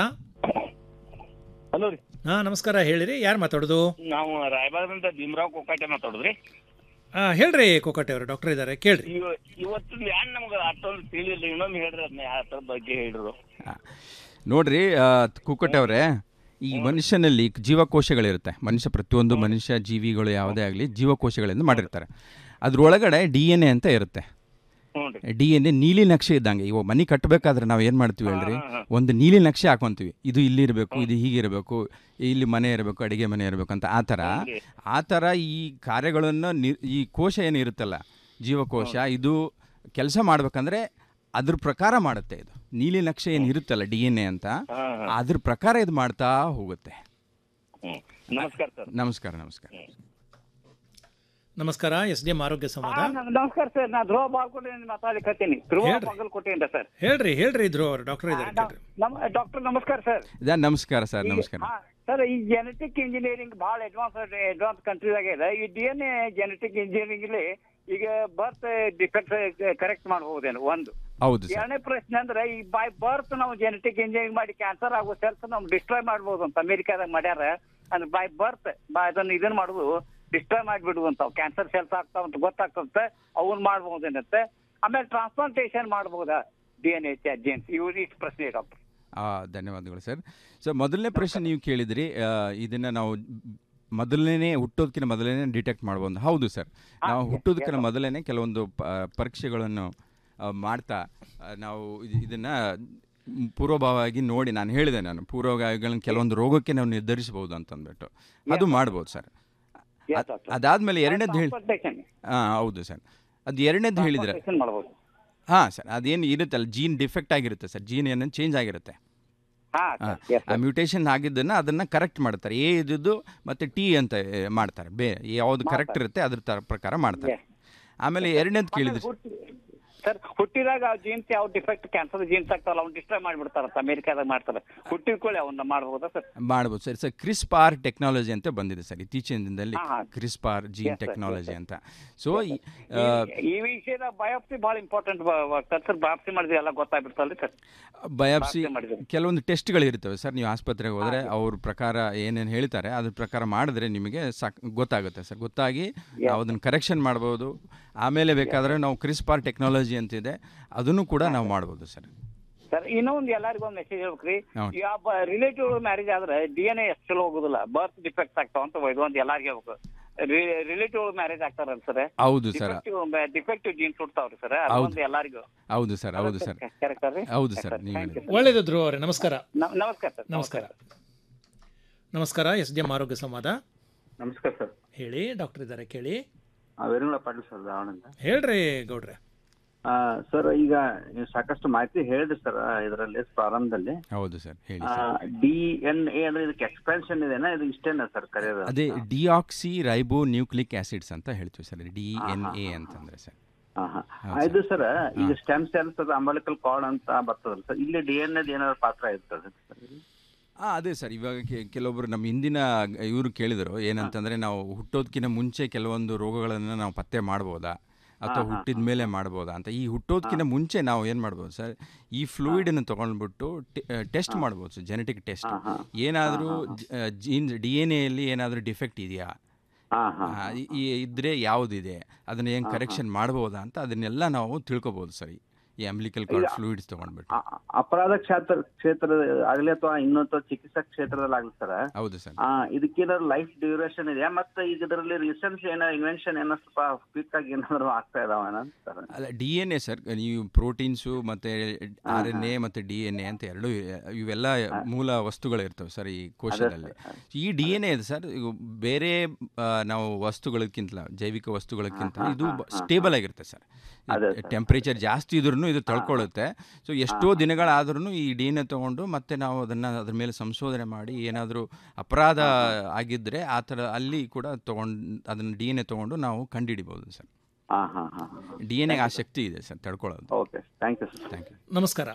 [SPEAKER 3] ಹಲೋ ರೀ
[SPEAKER 21] ಹಾಂ ನಮಸ್ಕಾರ ಹೇಳಿರಿ ಯಾರು ಮಾತಾಡೋದು
[SPEAKER 3] ನಾವು ರಾಯಬಾಗದಿಂದ ಭೀಮರಾವ್ ಕೋಕಾಟೆ ಮಾತಾಡುದ್ರಿ
[SPEAKER 21] ಹಾಂ ಹೇಳ್ರಿ ಕೋಕಟ್ಟೆ ಅವರು ಡಾಕ್ಟರ್ ಇದ್ದಾರೆ ಕೇಳ್ರಿ
[SPEAKER 3] ಇವ ಇವತ್ತು ಯಾನ್ ನಮ್ಗೆ ಅಷ್ಟೊಂದು ತಿಳಿಲಿಲ್ಲ ಇನ್ನೊಮ್ಮೆ ಹೇಳ್ರಿ ಅದನ್ನ ಯಾವ ಬಗ್ಗೆ ಹೇಳಿದ್ರು
[SPEAKER 1] ನೋಡ್ರಿ ಆ, ಕುಕ್ಕಟ್ಟೆ ಅವರೇ ಈ ಮನುಷ್ಯನಲ್ಲಿ ಜೀವಕೋಶಗಳಿರುತ್ತೆ ಮನುಷ್ಯ ಪ್ರತಿಯೊಂದು ಮನುಷ್ಯ ಜೀವಿಗಳು ಯಾವುದೇ ಆಗಲಿ ಜೀವಕೋಶಗಳಿಂದ ಮಾಡಿರ್ತಾರೆ ಅದ್ರೊಳಗಡೆ ಡಿ ಎನ್ ಎ ಅಂತ ಇರುತ್ತೆ ಡಿ ಎನ್ ಎ ನೀಲಿ ನಕ್ಷೆ ಇದ್ದಂಗೆ ಇವಾಗ ಮನೆ ಕಟ್ಟಬೇಕಾದ್ರೆ ನಾವು ಏನು ಮಾಡ್ತೀವಿ ಹೇಳ್ರಿ ಒಂದು ನೀಲಿ ನಕ್ಷೆ ಹಾಕೊಂತೀವಿ ಇದು ಇಲ್ಲಿ ಇರಬೇಕು ಇದು ಹೀಗಿರಬೇಕು ಇಲ್ಲಿ ಮನೆ ಇರಬೇಕು ಅಡಿಗೆ ಮನೆ ಇರಬೇಕು ಅಂತ ಆ ಥರ ಆ ಥರ ಈ ಕಾರ್ಯಗಳನ್ನು ನಿ- ಈ ಕೋಶ ಏನಿರುತ್ತಲ್ಲ ಜೀವಕೋಶ ಇದು ಕೆಲಸ ಮಾಡ್ಬೇಕಂದ್ರೆ ಅದ್ರ ಪ್ರಕಾರ ಮಾಡುತ್ತೆ ಇದು ನೀಲಿ ನಕ್ಷೆ ಏನು ಇರುತ್ತಲ್ಲ ಡಿ ಎನ್ ಎ ಅಂತ ಅದ್ರ ಪ್ರಕಾರ ಇದು ಮಾಡ್ತಾ ಹೋಗುತ್ತೆ
[SPEAKER 3] ನಮಸ್ಕಾರ ಸರ್
[SPEAKER 1] ನಮಸ್ಕಾರ ನಮಸ್ಕಾರ
[SPEAKER 21] ನಮಸ್ಕಾರ ಎಸ್ ಡಿ ಎಂ ಆರೋಗ್ಯ ಸಂವಾದ
[SPEAKER 3] ನಮಸ್ಕಾರ ಸರ್ ನಾ ಧ್ರುವ ಬಾಲ್ಕೋಟೆಯಿಂದ ಮಾತಾಡ್ಲಿಕತ್ತೀನಿ ಧ್ರುವ
[SPEAKER 21] ಹೇಳ್ರಿ.
[SPEAKER 3] ಬಾಗಲಕೋಟೆಯಿಂದ ಸರ್
[SPEAKER 21] ಹೇಳ್ರಿ ಹೇಳ್ರಿ ಇದ್ರು ಅವರು ಡಾಕ್ಟರ್ ಇದ್ದಾರೆ ಕೇಳ್ರಿ
[SPEAKER 3] ನಮ್ಮ ಡಾಕ್ಟರ್ ನಮಸ್ಕಾರ ಸರ್
[SPEAKER 1] ಇದ ನಮಸ್ಕಾರ ಸರ್ ನಮಸ್ಕಾರ
[SPEAKER 3] ಸರ್ ಈ ಜೆನೆಟಿಕ್ ಇಂಜಿನಿಯರಿಂಗ್ ಬಹಳ ಅಡ್ವಾನ್ಸ್ ಅಡ್ವಾನ್ಸ್ ಕಂಟ್ರೀಸ್ ಇದೆ ಈ D N A genetic engineering ಇಲ್ಲಿ ಈಗ ಬರ್ತ್ ಡಿಫೆಕ್ಟ್ ಕರೆಕ್ಟ್ ಮಾಡಬಹುದೇನು ಒಂದು
[SPEAKER 1] ಹೌದು ಸರ್
[SPEAKER 3] ಎರಡನೇ ಪ್ರಶ್ನೆ ಅಂದ್ರೆ ಈ ಬೈ ಬರ್ತ್ ನಾವು ಜೆನೆಟಿಕ್ ಇಂಜಿನಿಯರಿಂಗ್ ಮಾಡಿ ಕ್ಯಾನ್ಸರ್ ಆಗೋ ಸೆಲ್ಸ್ ನಾವು ಡಿಸ್ಟ್ರಾಯ್ ಮಾಡ್ಬೋದು ಅಂತ ಅಮೆರಿಕಾದಾಗ ಮಾಡ್ಯಾರ ಅಂದ್ರೆ ಬೈ ಬರ್ತ್ ಅದನ್ನ ಇದನ್ನ ಮಾಡುದು ಡಿಸ್ಟ್ರಾಯ್ ಮಾಡಿಬಿಡುದು ಅಂತ ಕ್ಯಾನ್ಸರ್ ಸೆಲ್ಸ್ ಆಗ್ತಾವ ಅಂತ ಗೊತ್ತಾಗ್ತಂತೆ ಅವನ್ ಮಾಡ್ಬಹುದೇನಂತೆ ಆಮೇಲೆ ಟ್ರಾನ್ಸ್ಪ್ಲಾಂಟೇಶನ್ ಮಾಡಬಹುದಾ ಡಿ ಎನ್ ಎಚ್ ಜೀನ್ಸ್ ಇವ್ರು ಇಷ್ಟು ಪ್ರಶ್ನೆ ಡಾಕ್ಟರ್
[SPEAKER 1] ಆ, ಧನ್ಯವಾದಗಳು ಸರ್ ಸೊ ಮೊದಲನೇ ಪ್ರಶ್ನೆ ನೀವು ಕೇಳಿದ್ರಿ ಆ, ಇದನ್ನ ನಾವು ಮೊದಲನೇ ಹುಟ್ಟೋದಕ್ಕಿಂತ ಮೊದಲನೇ ಡಿಟೆಕ್ಟ್ ಮಾಡ್ಬೋದು ಹೌದು ಸರ್ ನಾವು ಹುಟ್ಟೋದಕ್ಕಿಂತ ಮೊದಲನೇ ಕೆಲವೊಂದು ಪ- ಪರೀಕ್ಷೆಗಳನ್ನು ಆ, ಮಾಡ್ತಾ ಆ, ನಾವು ಇದ್- ಇದನ್ನ ಮ್, ಪೂರ್ವಭಾವವಾಗಿ ನೋಡಿ ನಾನು ಹೇಳಿದೆ ನಾನು ಪೂರ್ವಭಾವಿಗಳನ್ನ ಕೆಲವೊಂದು ರೋಗಕ್ಕೆ ನಾವು ನಿರ್ಧರಿಸಬಹುದು ಅಂತ ಅಂದ್ಬಿಟ್ಟು ಅದು ಮಾಡ್ಬೋದು ಸರ್ ಅದಾದ್ಮೇಲೆ ಎರಡನೇದು ಹೇಳಿ
[SPEAKER 3] ಟ್ರಾನ್ಸ್ಪ್ಲಾಂಟೇಶನ್
[SPEAKER 1] ಹಾಂ ಹೌದು ಸರ್ ಅದು ಎರಡನೇದು ಹೇಳಿದ್ರೆ
[SPEAKER 3] ಟ್ರಾನ್ಸ್ಪ್ಲಾಂಟೇಶನ್ ಮಾಡಬಹುದು
[SPEAKER 1] ಹಾಂ ಸರ್ ಅದೇನು ಇರುತ್ತಲ್ಲ ಜೀನ್ ಡಿಫೆಕ್ಟ್ ಆಗಿರುತ್ತೆ ಸರ್ ಜೀನ್ ಏನೋ ಚೇಂಜ್ ಆಗಿರುತ್ತೆ
[SPEAKER 3] ಹಾ
[SPEAKER 1] ಆ, ಆ ಮ್ಯೂಟೇಷನ್ ಆಗಿದ್ದನ್ನು ಅದನ್ನು ಕರೆಕ್ಟ್ ಮಾಡ್ತಾರೆ ಎ ಇದ್ದದ್ದು ಮತ್ತು ಟಿ ಅಂತ ಏ, ಮಾಡ್ತಾರೆ ಬೇ ಯಾವುದು ಕರೆಕ್ಟ್ ಇರುತ್ತೆ ಅದ್ರ ತರ ಪ್ರಕಾರ ಮಾಡ್ತಾರೆ ಆಮೇಲೆ ಎರಡನೇದು ಕೇಳಿದ್ರಿ
[SPEAKER 3] ಸರ್ ಹುಟ್ಟಿದಾಗ ಜೀನ್ಸ್ ಯಾವ ಡಿಫೆಕ್ಟ್ ಕ್ಯಾನ್ಸರ್ ಜೀನ್ಸ್ ಆಗ್ತಾವಲ್ಲ ಅವ್ನು ಡಿಸ್ಟ್ರಾಯ್ ಮಾಡಿಬಿಡ್ತಾರಂತ ಅಮೆರಿಕಾದಾಗ ಮಾಡ್ತಾರೆ ಹುಟ್ಟಿದ ಕೂಡಲೇ ಅವನ್ನ ಮಾಡ್ಬೋದಾ ಸರ್
[SPEAKER 1] ಮಾಡ್ಬೋದು ಸರ್ ಸರ್ ಕ್ರಿಸ್ಪಾರ್ ಟೆಕ್ನಾಲಜಿ ಅಂತ ಬಂದಿದೆ ಸರ್ ಇತ್ತೀಚಿನ ದಿನದಲ್ಲಿ
[SPEAKER 3] ಹಾ, ಹಾ.
[SPEAKER 1] CRISPR gene
[SPEAKER 3] Yes, sir,
[SPEAKER 1] technology
[SPEAKER 3] yes,
[SPEAKER 1] ಅಂತ ಸೊ
[SPEAKER 3] ಈ ವಿಷಯದ ಬಯೋಪ್ಸಿ ಬಹಳ ಇಂಪಾರ್ಟೆಂಟ್ ಸರ್ ಬಯೋಪ್ಸಿ ಮಾಡಿದ್ರೆ ಎಲ್ಲ ಗೊತ್ತಾಗ್ಬಿಡ್ತಲ್ರಿ ಸರ್
[SPEAKER 1] ಬಯಾಪ್ಸಿ
[SPEAKER 3] biopsy ಮಾಡಿದ್ರು.
[SPEAKER 1] ಕೆಲವೊಂದು ಟೆಸ್ಟ್ಗಳು ಇರ್ತವೆ ಸರ್ ನೀವು ಆಸ್ಪತ್ರೆಗೆ ಹೋದರೆ ಅವ್ರ ಪ್ರಕಾರ ಏನೇನು ಹೇಳ್ತಾರೆ ಅದ್ರ ಪ್ರಕಾರ ಮಾಡಿದ್ರೆ ನಿಮಗೆ ಸಾಕ್ ಗೊತ್ತಾಗುತ್ತೆ ಸರ್ ಗೊತ್ತಾಗಿ ನಾವು ಅದನ್ನು ಕರೆಕ್ಷನ್ ಮಾಡ್ಬೋದು ಆಮೇಲೆ ಬೇಕಾದರೆ ನಾವು ಕ್ರಿಸ್ಪಾರ್ ಟೆಕ್ನಾಲಜಿ ಅಂತಿದೆ ಅದನ್ನು ಕೂಡ ನಾವು ಮಾಡ್ಬೋದು ಸರ್
[SPEAKER 3] ಸರ್ ಇನ್ನೊಂದು ಎಲ್ಲರಿಗೂ ಒಂದು ಮೆಸೇಜ್ ಹೇಳ್ಬೇಕ್ರಿ
[SPEAKER 1] ಹೌದು.
[SPEAKER 3] ಯಾವ ರಿಲೇಟಿವ್ ಮ್ಯಾರೇಜ್ ಆದ್ರೆ ಡಿ ಎನ್ ಎ ಎಷ್ಟು ಚಲೋ ಹೋಗುದಿಲ್ಲ ಬರ್ತ್ ಡಿಫೆಕ್ಟ್ ಆಗ್ತಾವ ಅಂತ ಇದು ಒಂದು ಎಲ್ಲಾರ್ಗೆ ಹೇಳ್ಬೇಕು ರಿಲೇಟಿವ್ ಮ್ಯಾರೇಜ್ ಆಗ್ತಾರಲ್ಲ ಸರ್
[SPEAKER 1] ಹೌದು sir.
[SPEAKER 3] ಡಿಫೆಕ್ಟಿವ್ ಜೀನ್ಸ್ ಹುಡ್ತಾವ್ರಿ ಸರ್
[SPEAKER 1] ಹೌದು.
[SPEAKER 3] ಅದೊಂದು ಎಲ್ಲಾರಿಗೂ
[SPEAKER 1] ಹೌದು ಸರ್ ಹೌದು ಸರ್
[SPEAKER 3] ಕರೆಕ್ಟ್ ರೀ
[SPEAKER 1] ಹೌದು ಸರ್ ನೀವು ಹೇಳಿದ್ದು.
[SPEAKER 21] ಒಳ್ಳೇದು ಧ್ರುವ ಅವರೇ ನಮಸ್ಕಾರ
[SPEAKER 3] ನಮಸ್ಕಾರ ಸರ್
[SPEAKER 21] ನಮಸ್ಕಾರ ನಮಸ್ಕಾರ ಎಸ್ ಡಿ ಎಂ ಆರೋಗ್ಯ ಸಂವಾದ
[SPEAKER 22] ನಮಸ್ಕಾರ ಸರ್
[SPEAKER 21] ಹೇಳಿ ಡಾಕ್ಟರ್ ಇದ್ದಾರೆ ಕೇಳಿ
[SPEAKER 22] ವೇರುಗಳ ಪಾಟೀಲ್ ಸರ್ ದಾವಣಗೆರೆ
[SPEAKER 21] ಹೇಳ್ರಿ ಗೌಡ್ರೆ
[SPEAKER 22] ಸರ್ ಈಗ ನೀವು ಸಾಕಷ್ಟು ಮಾಹಿತಿ ಹೇಳಿದ್ರಿ ಸರ್ ಇದರಲ್ಲಿ ಪ್ರಾರಂಭದಲ್ಲಿ
[SPEAKER 1] ಹೌದು ಸರ್ ಹೇಳಿ
[SPEAKER 22] ಡಿ ಎನ್ ಎ ಅಂದ್ರೆ ಇದಕ್ಕೆ ಎಕ್ಸ್ಪೆನ್ಷನ್ ಇದೆನಾ ಇದು ಇಷ್ಟೇನಾ ಸರ್ ಕರೆಯೋದು
[SPEAKER 1] ಅದೇ ಡಿಆಕ್ಸಿ ರೈಬೋ ನ್ಯೂಕ್ಲಿಕ್ ಆಸಿಡ್ಸ್ ಅಂತ ಹೇಳ್ತೀವಿ ಸರ್ ಡಿ ಎನ್ ಎ ಅಂತಂದ್ರೆ ಸರ್
[SPEAKER 22] ಹಾ, ಹಾ. ಇದು ಸರ್ ಈಗ ಸ್ಟೆಮ್ ಸೆಲ್ಸ್ ಅದು ಅಂಬಲಿಕಲ್ ಕಾರ್ಡ್ ಅಂತ ಬರ್ತದಲ್ಲ ಸರ್ ಇಲ್ಲಿ ಡಿ ಎನ್ ಎದ್ ಏನಾದ್ರು ಪಾತ್ರ ಇರ್ತದೆ
[SPEAKER 1] ಹಾಂ ಅದೇ ಸರ್ ಇವಾಗ ಕೆ- ಕೆಲವೊಬ್ರು ನಮ್ಮ ಹಿಂದಿನ ಇವರು ಕೇಳಿದರು ಏನಂತಂದರೆ ನಾವು ಹುಟ್ಟೋದಕ್ಕಿಂತ ಮುಂಚೆ ಕೆಲವೊಂದು ರೋಗಗಳನ್ನು ನಾವು ಪತ್ತೆ ಮಾಡ್ಬೋದಾ ಅಥವಾ
[SPEAKER 22] ಹಾ, ಹಾ,
[SPEAKER 1] ಹುಟ್ಟಿದ ಮೇಲೆ ಮಾಡ್ಬೋದಾ ಅಂತ ಈ ಹುಟ್ಟೋದಕ್ಕಿಂತ ಮುಂಚೆ ನಾವು ಏನು ಮಾಡ್ಬೋದು ಸರ್ ಈ ಫ್ಲೂಯಿಡನ್ನು ತೊಗೊಂಡ್ಬಿಟ್ಟು ಟೆಸ್ಟ್ ಮಾಡ್ಬೋದು ಸರ್ ಜೆನೆಟಿಕ್ ಟೆಸ್ಟ್ ಏನಾದರೂ ಜೀನ್ ಡಿ ಎನ್ ಎಲ್ಲಿ ಏನಾದರೂ ಡಿಫೆಕ್ಟ್ ಇದೆಯಾ ಆ, ಈ- ಈ ಇದ್ರೆ ಯಾವುದಿದೆ ಅದನ್ನ ಏನು ಕರೆಕ್ಷನ್ ಮಾಡ್ಬೋದಾ ಅಂತ ಅದನ್ನೆಲ್ಲ ನಾವು ತಿಳ್ಕೊಬೋದು ಸರ್ ಈ ಅಂಬ್ಲಿಕಲ್ ಕಾರ್ಡ್ ಫ್ಲೂಯಿಡ್ಸ್ ತೊಗೊಂಡ್ಬಿಟ್ಟು
[SPEAKER 22] ಅಪರಾಧ ಕ್ಷೇತ್ರ ಕ್ಷೇತ್ರ ಆಗ್ಲಿ ಅಥವಾ ಇನ್ನೂ ಅಥವಾ ಚಿಕಿತ್ಸಾ ಕ್ಷೇತ್ರದಲ್ಲಿ ಆಗ್ಲಿ ಸರ್
[SPEAKER 1] ಹೌದು ಸರ್
[SPEAKER 22] ಆ ಇದಕ್ಕೇನಾದ್ರು ಲೈಫ್ ಡ್ಯೂರೇಷನ್ ಇದೆಯಾ ಮತ್ತೆ ಈಗ ಇದರಲ್ಲಿ ರಿಸರ್ಚ್ ಏನೋ ಇನ್ವೆನ್ಷನ್ ಏನೋ ಸ್ವಲ್ಪ ಕ್ವಿಕ್ ಆಗಿ ಏನಾದ್ರು ಆಗ್ತಾ ಇದಾವ ಸರ್
[SPEAKER 1] ಅಲ್ಲ ಡಿ ಎನ್ ಎ ಸರ್ ನೀವು ಪ್ರೋಟೀನ್ಸು ಮತ್ತು ಆರ್ ಎನ್ ಎ ಮತ್ತು ಡಿ ಎನ್ ಎ ಅಂತ ಎರಡು ಇವೆಲ್ಲ ಮೂಲ ವಸ್ತುಗಳು ಇರ್ತವೆ ಸರ್ ಈ ಕೋಶದಲ್ಲಿ ಈ ಡಿ ಎನ್ ಎ ಸರ್ ಈಗ ಬೇರೆ ಆ, ನಾವು ವಸ್ತುಗಳಕ್ಕಿಂತ ಜೈವಿಕ ವಸ್ತುಗಳಕ್ಕಿಂತ ಇದು ಸ್ಟೇಬಲ್ ಆಗಿರುತ್ತೆ ಸರ್ ಟೆಂಪ್ರೇಚರ್ ಜಾಸ್ತಿ ಇದ್ರೂ ಇದು ತಳ್ಕೊಳ್ಳುತ್ತೆ ಸೊ ಎಷ್ಟೋ ದಿನಗಳಾದ್ರೂ ಈ ಡಿ ಎನ್ ಎ ತೊಗೊಂಡು ಮತ್ತೆ ನಾವು ಅದನ್ನು ಅದ್ರ ಮೇಲೆ ಸಂಶೋಧನೆ ಮಾಡಿ ಏನಾದರೂ ಅಪರಾಧ ಆಗಿದ್ದರೆ ಆ ಥರ ಅಲ್ಲಿ ಕೂಡ ತೊಗೊಂಡು ಅದನ್ನು ಡಿ ಎನ್ ಎ ತೊಗೊಂಡು ನಾವು ಕಂಡುಹಿಡಿಬೋದು ಸರ್
[SPEAKER 22] ಹಾ ಹಾ ಹಾ
[SPEAKER 1] ಡಿ ಎನ್ ಎಗೆ ಆ ಶಕ್ತಿ ಇದೆ ಸರ್ ತಡ್ಕೊಳ್ಳೋದು
[SPEAKER 22] okay thank you sir
[SPEAKER 1] thank you
[SPEAKER 21] ನಮಸ್ಕಾರ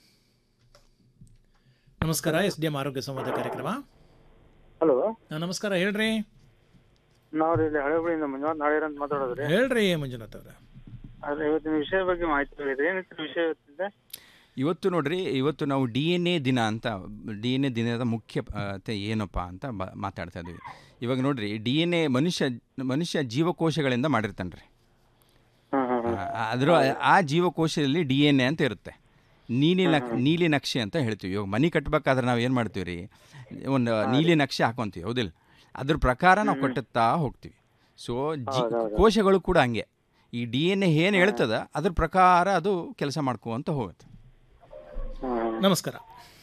[SPEAKER 21] ನಮಸ್ಕಾರ ಎಸ್ ಡಿ ಎಂ ಆರೋಗ್ಯ ಸಂವಾದ ಕಾರ್ಯಕ್ರಮ
[SPEAKER 2] ಹಲೋ
[SPEAKER 21] ಆ, ನಮಸ್ಕಾರ ಹೇಳ್ರಿ
[SPEAKER 2] ನಾವು ಇಲ್ಲಿ ಹಳೆಬಳಿಯಿಂದ ಮಂಜುನಾಥ್ ನಾಳೆರ್ ಅಂತ ಮಾತಾಡೋದ್ರಿ
[SPEAKER 21] ಹೇಳ್ರಿ ಮಂಜುನಾಥ್ ಅವ್ರ
[SPEAKER 2] ಅದ್ರ ಇವತ್ತಿನ ವಿಷಯ ಬಗ್ಗೆ ಮಾಹಿತಿ ಬೇಕಾಗಿತ್ತು ಏನಿತ್ತು ವಿಷಯ ಇವತ್ತಿಂದ
[SPEAKER 1] ಇವತ್ತು ನೋಡ್ರಿ ಇವತ್ತು ನಾವು ಡಿ ಎನ್ ಎ ದಿನ ಅಂತ ಡಿ ಎನ್ ಎ ದಿನದ ಮುಖ್ಯತೆ ಏನಪ್ಪ ಅಂತ ಬ ಮಾತಾಡ್ತಾ ಇದ್ದೀವಿ ಇವಾಗ ನೋಡ್ರಿ ಡಿ ಎನ್ ಎ ಮನುಷ್ಯ ಮನುಷ್ಯ ಜೀವಕೋಶಗಳಿಂದ ಮಾಡಿರ್ತಾನೆ ರೀ ಅದರ ಆ ಜೀವಕೋಶದಲ್ಲಿ ಡಿ ಎನ್ ಎ ಅಂತ ಇರುತ್ತೆ ನೀಲಿ ನಕ್ ನೀಲಿ ನಕ್ಷೆ ಅಂತ ಹೇಳ್ತೀವಿ ಇವಾಗ ಮನೆ ಕಟ್ಟಬೇಕಾದ್ರೆ ನಾವು ಏನು ಮಾಡ್ತೀವಿ ರೀ ಒಂದು ನೀಲಿ ನಕ್ಷೆ ಹಾಕೊಂತೀವಿ ಹೌದಿಲ್ಲ ಅದ್ರ ಪ್ರಕಾರ ನಾವು ಕಟ್ಟುತ್ತಾ ಹೋಗ್ತೀವಿ ಸೊ ಜಿ ಕೋಶಗಳು ಕೂಡ ಹಂಗೆ ಈ ಡಿ ಎನ್ ಎ ಏನು ಹೇಳ್ತದ ಅದ್ರ ಪ್ರಕಾರ ಅದು ಕೆಲಸ ಮಾಡ್ಕೊಂತ ಹೋಗುತ್ತೆ
[SPEAKER 21] ನಮಸ್ಕಾರ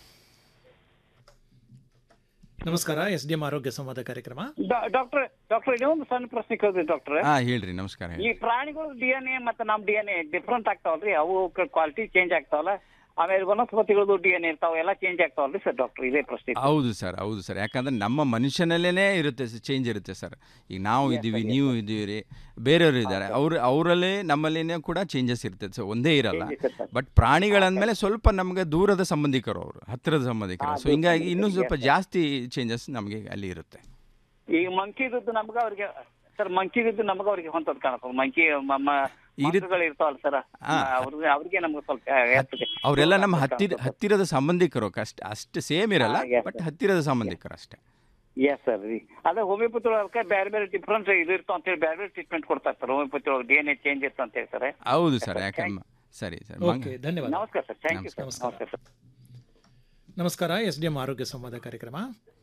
[SPEAKER 21] ನಮಸ್ಕಾರ ಎಸ್ ಡಿ ಎಂ ಆರೋಗ್ಯ ಸಂವಾದ ಕಾರ್ಯಕ್ರಮ
[SPEAKER 3] ಡಾಕ್ಟರ್ ಡಾಕ್ಟರ್ ಇನ್ನೊಂದು ಸಣ್ಣ ಪ್ರಶ್ನೆ ಕೇಳಿದ್ರಿ ಡಾಕ್ಟರ್
[SPEAKER 1] ಹಾಂ ಹೇಳ್ರಿ ನಮಸ್ಕಾರ ಹೇಳಿ
[SPEAKER 3] ಈ ಪ್ರಾಣಿಗಳು ಡಿ ಎನ್ ಎ ಮತ್ತೆ ನಮ್ ಡಿ ಎನ್ ಎ ಡಿಫ್ರೆಂಟ್ ಆಗ್ತಾವಲ್ರಿ ಅವು ಕ್ವಾಲಿಟಿ ಚೇಂಜ್ ಆಗ್ತಾವಲ್ಲ ಆಮೇಲೆ ವನಸ್ಪತಿಗಳದ್ದು ಡಿ ಎನ್ ಎ ಇರ್ತಾವ ಎಲ್ಲ ಚೇಂಜ್ ಆಗ್ತಾವಲ್ರಿ ಸರ್ ಡಾಕ್ಟರ್ ಇದೇ ಪ್ರಶ್ನೆ ಇತ್ತು.
[SPEAKER 1] ಹೌದು ಸರ್ ಹೌದು ಸರ್ ಯಾಕಂದ್ರೆ ನಮ್ಮ ಮನುಷ್ಯನಲ್ಲೇ ಇರುತ್ತೆ ಚೇಂಜ್ ಇರುತ್ತೆ ಸರ್ ಈಗ ನಾವು ಇದ್ದೀವಿ ನೀವು ಇದ್ದೀವಿ ರೀ ಬೇರೆಯವರು ಇದ್ದಾರೆ ಅವ್ರು ಅವರಲ್ಲೇ ನಮ್ಮಲ್ಲಿನೇ ಕೂಡ ಚೇಂಜಸ್ ಇರ್ತದೆ ಸೊ ಒಂದೇ ಇರಲ್ಲ ಬಟ್ ಪ್ರಾಣಿಗಳಂದಮೇಲೆ ಸ್ವಲ್ಪ ನಮಗೆ ದೂರದ ಸಂಬಂಧಿಕರು ಅವರು ಹತ್ತಿರದ ಸಂಬಂಧಿಕರು ಸೊ ಹಿಂಗಾಗಿ ಇನ್ನೂ ಸ್ವಲ್ಪ ಜಾಸ್ತಿ ಚೇಂಜಸ್ ನಮಗೆ ಅಲ್ಲಿ ಇರುತ್ತೆ
[SPEAKER 3] ಈಗ ಮಂಕಿದ್ದು ನಮ್ಗ ಅವ್ರಿಗೆ ಸರ್ ಮಂಕಿದ್ದು ನಮಗ ಅವ್ರಿಗೆ ಹೊಂತದ್ ಕಾಣತ್ತದ ಮಂಕಿ ಮಂಕಗಳು ಇರ್ತಾವಲ್ಲ ಸರ್ ಅವ್ರಿಗೆ ಅವ್ರಿಗೆ ನಮ್ಗೆ ಸ್ವಲ್ಪ ಇರ್ತದೆ
[SPEAKER 1] ಅವರೆಲ್ಲ ನಮ್ಮ ಹತ್ತಿರ ಹತ್ತಿರದ ಸಂಬಂಧಿಕರು ಅಷ್ಟೇ ಅಷ್ಟು ಸೇಮ್ ಇರಲ್ಲ ಬಟ್ ಹತ್ತಿರದ ಸಂಬಂಧಿಕರು ಅಷ್ಟೇ
[SPEAKER 3] ಎಸ್ ಸರ್ ರೀ ಅದೇ ಹೋಮಿಯೋಪತಿ ಒಳಗೆ ಬೇರೆ ಬೇರೆ ಡಿಫ್ರೆನ್ಸ್ ಇದು ಇರ್ತಾವ ಅಂತೇಳಿ ಬೇರೆ ಬೇರೆ ಟ್ರೀಟ್ಮೆಂಟ್ ಕೊಡ್ತಾ ಇರ್ತಾರೆ ಹೋಮಿಯೋಪತಿ ಒಳಗೆ ಡಿ ಎನ್ ಎ ಚೇಂಜ್ ಇರ್ತಾವ ಅಂತ ಹೇಳ್ತಾರೆ
[SPEAKER 1] ಹೌದು ಸರ್ ಯಾಕಂದ್ರೆ ಸರಿ ಸರ್
[SPEAKER 21] ಓಕೆ ಧನ್ಯವಾದ
[SPEAKER 3] ನಮಸ್ಕಾರ ಸರ್ ಥ್ಯಾಂಕ್ ಯು ಸರ್
[SPEAKER 21] ನಮಸ್ಕಾರ.
[SPEAKER 3] ನಮಸ್ಕಾರ ಸರ್
[SPEAKER 21] ನಮಸ್ಕಾರ ಎಸ್ ಡಿ ಎಂ ಆರೋಗ್ಯ ಸಂವಾದ ಕಾರ್ಯಕ್ರಮ